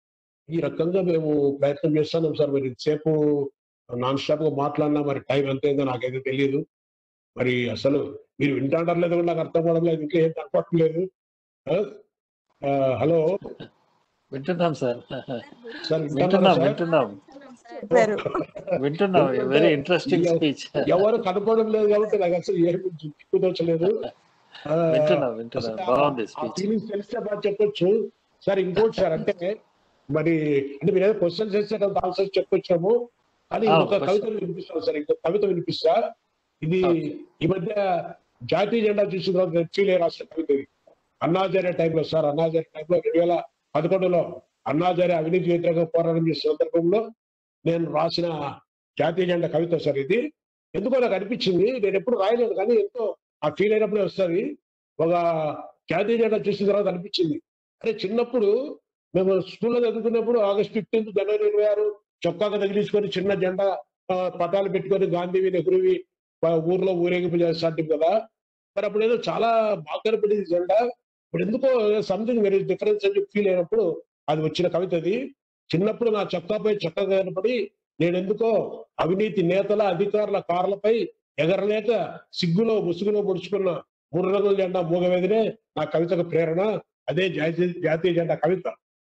ఈ రకంగా మేము ప్రయత్నం చేస్తున్నాం సార్ మరి ఇంతసేపు నాన్ స్టాప్ గా మాట్లాడినా మరి టైం ఎంత అయిందో నాకైతే తెలియదు మరి అసలు మీరు వింటాడారు లేదో కూడా నాకు అర్థం కావడం లేదు ఇంకా ఏం కనపడట్లేదు ఆ? ఆ, హలో వింటున్నాం సార్ సార్ వింటున్నారా వింటున్నాం సార్ వింటున్నాం చెప్పారు వింటున్నాం వెరీ ఇంట్రెస్టింగ్ స్పీచ్ ఎవరు కనుక్కోవడం లేదు కాబట్టి నాకు అసలు ఏమి దిక్కుదోచలేదు ఆ, వింటున్నాం వింటున్నాం అసలు బాగుంది ఆ స్పీచ్ ఫీలింగ్స్ తెలిస్తే బాగా చెప్పొచ్చు సార్ ఇంకోటి సార్ అంటే మరి అంటే మీరు ఏదో క్వశ్చన్స్ వేస్తే కొంత ఆన్సర్స్ చెప్పొచ్చాము కానీ ఆ, ఇంకొక question. కవిత వినిపిస్తాను సార్ ఇంకొక కవిత వినిపిస్తా ఇది Okay. ఈ మధ్య జాతీయ జెండా చూసిన తర్వాత ఫీల్ రాష్ట్ర కవిత ఇది అన్నాచార్య టైంలో సార్ అన్నాచార్య టైంలో రెండు వేల పదకొండులో అన్నాచార్య అవినీతి వ్యతిరేక పోరాటం చేసిన సందర్భంలో నేను రాసిన జాతీయ జెండా కవిత సార్ ఇది ఎందుకో నాకు అనిపించింది నేను ఎప్పుడు రాయలేదు కానీ ఎంతో ఆ ఫీల్ అయినప్పుడే వస్తుంది ఒక జాతీయ జెండా చూసిన తర్వాత అనిపించింది అరే చిన్నప్పుడు మేము స్కూల్లో చదువుకున్నప్పుడు ఆగస్ట్ ఫిఫ్టీన్త్ జనవరి ఇరవై ఆరు చొక్కాగా తగిలించుకొని చిన్న జెండా ఆ, పటాలు పెట్టుకొని గాంధీవి నెహ్రూవి ఆ, ఊర్లో ఊరేగింపు చేస్తాంటివి కదా మరి అప్పుడు ఏదో చాలా బాగా కనపడేది జెండా ఇప్పుడు ఎందుకో సంథింగ్ వెరీ డిఫరెన్స్ అని ఫీల్ అయినప్పుడు అది వచ్చిన కవిత అది చిన్నప్పుడు నా చొక్కాపై చక్కగా కనపడి నేను ఎందుకో అవినీతి నేతల అధికారుల కార్లపై ఎగరలేక సిగ్గులో ముసుగులో ముడుచుకున్న మూడు రంగుల జెండా మూగవేదినే నా కవితకు ప్రేరణ అదే జాతీయ జాతీయ జెండా కవిత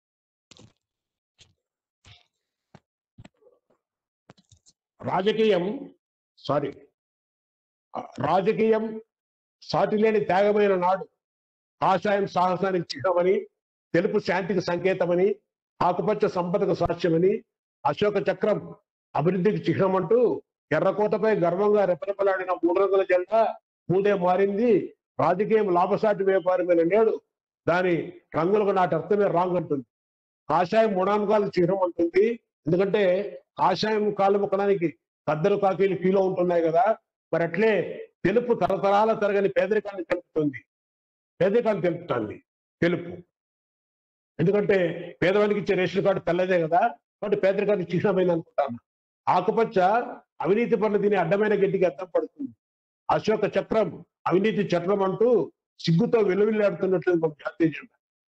రాజకీయం సారీ రాజకీయం సాటిలేని త్యాగమైన నాడు కాషాయం సాహసానికి చిహ్నమని తెలుపు శాంతికి సంకేతమని ఆకుపచ్చ సంపదకు సాక్ష్యమని అశోక చక్రం అభివృద్ధికి చిహ్నమంటూ ఎర్రకోటపై గర్వంగా రెపరెపలాడిన మూడు రంగుల జెండా మూడే మారింది రాజకీయం లాభసాటి వ్యాపారమైన నేడు దాని రంగులకు నాటి అర్థమే రాంగ్ అంటుంది కాషాయం మూడాంకాలకు చిహ్నం అంటుంది ఎందుకంటే కాషాయం కాళ్ళు ముక్కడానికి కద్దరు కాకీలు కీలో ఉంటున్నాయి కదా మరి అట్లే తెలుపు తరతరాల తరగని పేదరికాన్ని తెలుపుతుంది పేదరికాన్ని తెలుపుతుంది తెలుపు ఎందుకంటే పేదవానికి ఇచ్చే రేషన్ కార్డు తెల్లదే కదా కాబట్టి పేదరికానికి చిహ్నమైంది అనుకుంటాను ఆకుపచ్చ అవినీతి పనులు తిని అడ్డమైన గడ్డికి అద్దం పడుతుంది అశోక చక్రం అవినీతి చక్రం అంటూ సిగ్గుతో విలువిల్లాడుతున్నట్లు మన జాతీయ జెండా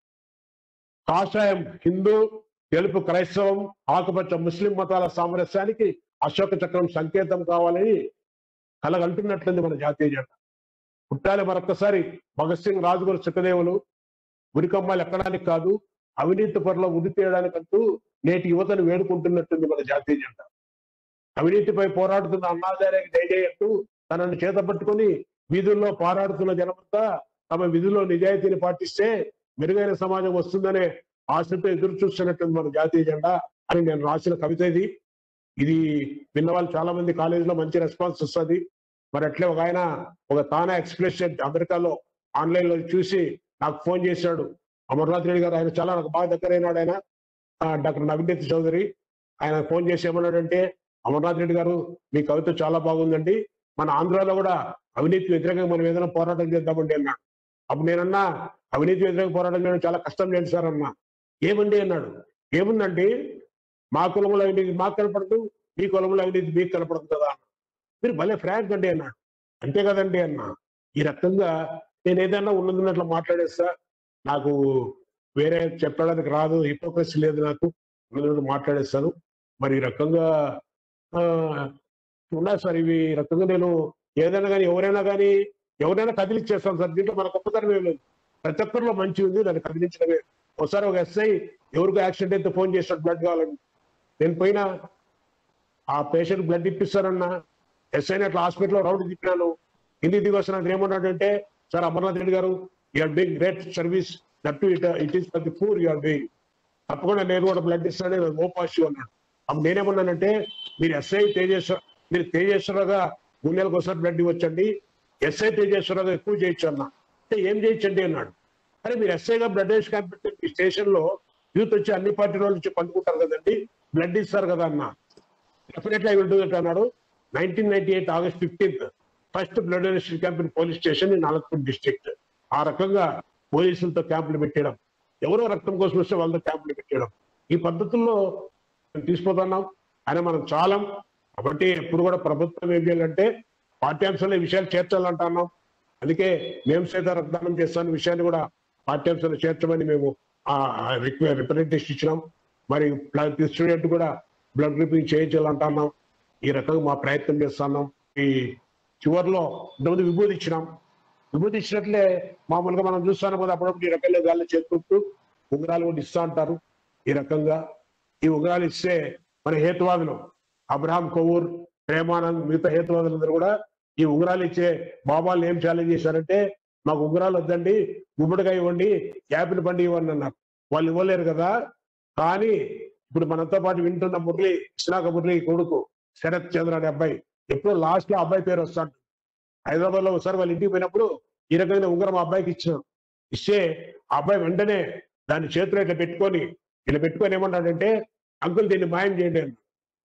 కాషాయం హిందూ తెలుపు క్రైస్తవం ఆకుపచ్చ ముస్లిం మతాల సామరస్యానికి అశోక చక్రం సంకేతం కావాలని కలగంటున్నట్లుంది మన జాతీయ జెండా పుట్టాలి మరొక్కసారి భగత్ సింగ్ రాజుగారు సుఖదేవులు ఉరికమ్మాలు ఎక్కడానికి కాదు అవినీతి పరుల ఉరి తీయడానికంటూ నేటి యువతను వేడుకుంటున్నట్టుంది మన జాతీయ జెండా అవినీతిపై పోరాడుతున్న అన్నాచార్యకి దయచేయట్టు తనను చేత పట్టుకొని వీధుల్లో పోరాడుతున్న జనమంతా తమ విధుల్లో నిజాయితీని పాటిస్తే మెరుగైన సమాజం వస్తుందనే ఆశతో ఎదురు చూస్తున్నట్టుంది మన జాతీయ జెండా అని నేను రాసిన కవిత ఇది ఇది విన్న వాళ్ళు చాలా మంది కాలేజీలో మంచి రెస్పాన్స్ వస్తుంది మరి అట్లే ఒక ఆయన ఒక తానా ఎక్స్ప్రెస్ అమెరికాలో ఆన్లైన్ లో చూసి నాకు ఫోన్ చేశాడు అమర్నాథ్ రెడ్డి గారు ఆయన చాలా నాకు బాగా దగ్గరైనాడు ఆయన ఆ, డాక్టర్ నవీన్ చౌదరి ఆయన ఫోన్ చేసి ఏమన్నాడంటే అమర్నాథ్ రెడ్డి గారు మీ కవిత చాలా బాగుందండి మన ఆంధ్రాలో కూడా అవినీతి వ్యతిరేకంగా మనం ఏదైనా పోరాటం చేద్దామండి అన్నాడు అప్పుడు నేనన్నా అవినీతి వ్యతిరేక పోరాటం చేయడం చాలా కష్టం లేదు సార్ అన్నా ఏమండి అన్నాడు ఏముందండి మా కులంలో అవినీతి మాకు కనపడదు మీ కులంలో అవినీతి మీకు కనపడదు కదా అన్నాడు. మీరు భలే ఫ్రాంక్ అండి అన్నాడు అంతే కదండి అన్నా ఈ రకంగా నేను ఏదైనా ఉన్నదిన్నట్లు మాట్లాడేస్తా నాకు వేరే చెప్పడానికి రాదు హిపోక్రసీ లేదు నాకు ఉన్నది మాట్లాడేస్తాను మరి ఈ రకంగా ఆ, ఉన్నాయి సార్ ఇవి ఈ రకంగా నేను ఏదైనా కానీ ఎవరైనా కానీ ఎవరైనా కదిలిచ్చేస్తాను సార్ దీంట్లో మన గొప్పతనం ఏం లేదు ప్రతి ఒక్కరిలో మంచి ఉంది దాన్ని కదిలించడమే ఒకసారి ఒక ఎస్ఐ ఎవరికో యాక్సిడెంట్ అయితే ఫోన్ చేసినట్టు బ్లడ్ కావాలని నేను పోయినా ఆ పేషెంట్ బ్లడ్ ఇప్పిస్తానన్నా ఎస్ఐని అట్లా హాస్పిటల్లో రౌండ్ తిప్పినాను ఇంటికి దిగి వస్తున్నాను ఏమన్నాడంటే సార్ అమర్నాథ్ రెడ్డి గారు you are doing great service that to it it is for the poor you are doing తప్పకుండా నేను కూడా బ్లడ్ ఇస్తాను ఓ పాజిటివ్ అన్నాడు అప్పుడు నేనేమన్నానంటే మీరు ఎస్ఐ తేజేశ్వర మీరు తేజేశ్వరగా మూడు నెలలకు ఒకసారి బ్లడ్ ఇవ్వచ్చండి ఎస్ఐ తేజేశ్వరగా ఎక్కువ చేయొచ్చు అన్నా అంటే ఏం చేయొచ్చండి అన్నాడు అరే మీరు ఎస్ఐగా బ్లడ్ వేసి కనిపెట్టి మీ స్టేషన్ లో యూత్ వచ్చి అన్ని పార్టీ వాళ్ళు వచ్చి పండుకుంటారు కదండి బ్లడ్ ఇస్తారు కదా అన్న definitely I will do it అన్నాడు nineteen ninety eight August fifteenth first blood donation camp in police station in Anantapur district ఆ రకంగా పోలీసులతో క్యాంపులు పెట్టడం ఎవరో రక్తం కోసం వస్తే వాళ్ళతో క్యాంపులు పెట్టడం ఈ పద్ధతుల్లో మేము తీసుకుపోతున్నాం అని మనం చాలం కాబట్టి ఎప్పుడు కూడా ప్రభుత్వం ఏం చేయాలంటే పాఠ్యాంశాలు ఈ విషయాలు చేర్చాలంటున్నాం అందుకే మేము సైతం రక్తదానం చేస్తాను విషయాన్ని కూడా పాఠ్యాంశాలు చేర్చమని మేము రిప్రజెంటేషన్ ఇచ్చినాం మరి స్టూడెంట్ కూడా బ్లడ్ గ్రూపింగ్ చేయించాలంటున్నాం ఈ రకంగా మా ప్రయత్నం చేస్తున్నాం ఈ చివరిలో ఇంతమంది విభూతి ఇచ్చినాం విభూతి ఇచ్చినట్లే మామూలుగా మనం చూస్తాను కదా అప్పుడప్పుడు ఈ రకంగా గాలి చేతుకుంటూ ఉంగరాలు కూడా ఇస్తా అంటారు ఈ రకంగా ఈ ఉంగరాలు ఇస్తే మన హేతువాదులు అబ్రహాం కొవ్వూర్ ప్రేమానంద్ మిగతా హేతువాదులందరూ కూడా ఈ ఉంగరాలు ఇచ్చే బాబాలు ఏం ఛాలెంజ్ చేశారంటే మాకు ఉంగరాలు వద్దండి గుమ్మడికాయ ఇవ్వండి యాపిల్ బండి ఇవ్వండి అన్నారు వాళ్ళు ఇవ్వలేరు కదా కానీ ఇప్పుడు మనతో పాటు వింటున్న మురళి ఇస్నాక మురళి కొడుకు శరత్ చంద్ర అనే అబ్బాయి ఎప్పుడో లాస్ట్ లో అబ్బాయి పేరు వస్తాడు హైదరాబాద్ లో ఒకసారి వాళ్ళ ఇంటికి పోయినప్పుడు ఈ రకమైన ఉంగరం ఆ అబ్బాయికి ఇచ్చాం ఇస్తే ఆ అబ్బాయి వెంటనే దాని చేతిలో ఇట్లా పెట్టుకొని ఇలా పెట్టుకొని ఏమన్నాడంటే అంకుల్ దీన్ని మాయం చేయండి అని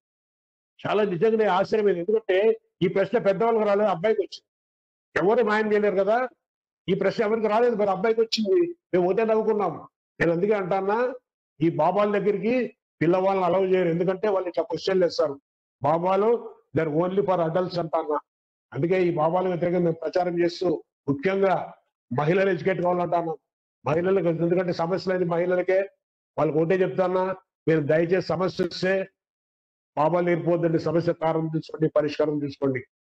చాలా నిజంగానే ఆశ్చర్యమైంది ఎందుకంటే ఈ ప్రశ్న పెద్దవాళ్ళకి రాలేదు అబ్బాయికి వచ్చింది ఎవరు మాయం చేయలేరు కదా ఈ ప్రశ్న ఎవరికి రాలేదు మరి అబ్బాయికి వచ్చింది మేము ఒకటే నవ్వుకున్నాం నేను అందుకే అంటానా ఈ బాబాల దగ్గరికి పిల్లవాళ్ళని అలౌ చేయరు ఎందుకంటే వాళ్ళు ఇట్లా క్వశ్చన్లు వేస్తారు బాబాలు దర్ ఓన్లీ ఫర్ అడల్ట్స్ అంటానా అందుకే ఈ బాబాల వ్యతిరేకంగా మేము ప్రచారం చేస్తూ ముఖ్యంగా మహిళలు ఎడ్యుకేట్ కావాలంటాను మహిళలకు ఎందుకంటే సమస్యలు అనేది మహిళలకే వాళ్ళకి ఒకటే చెప్తానా మీరు దయచేసి సమస్య వస్తే పాపాలు నేర్పోద్దండి సమస్య కారణం తీసుకోండి పరిష్కారం తీసుకోండి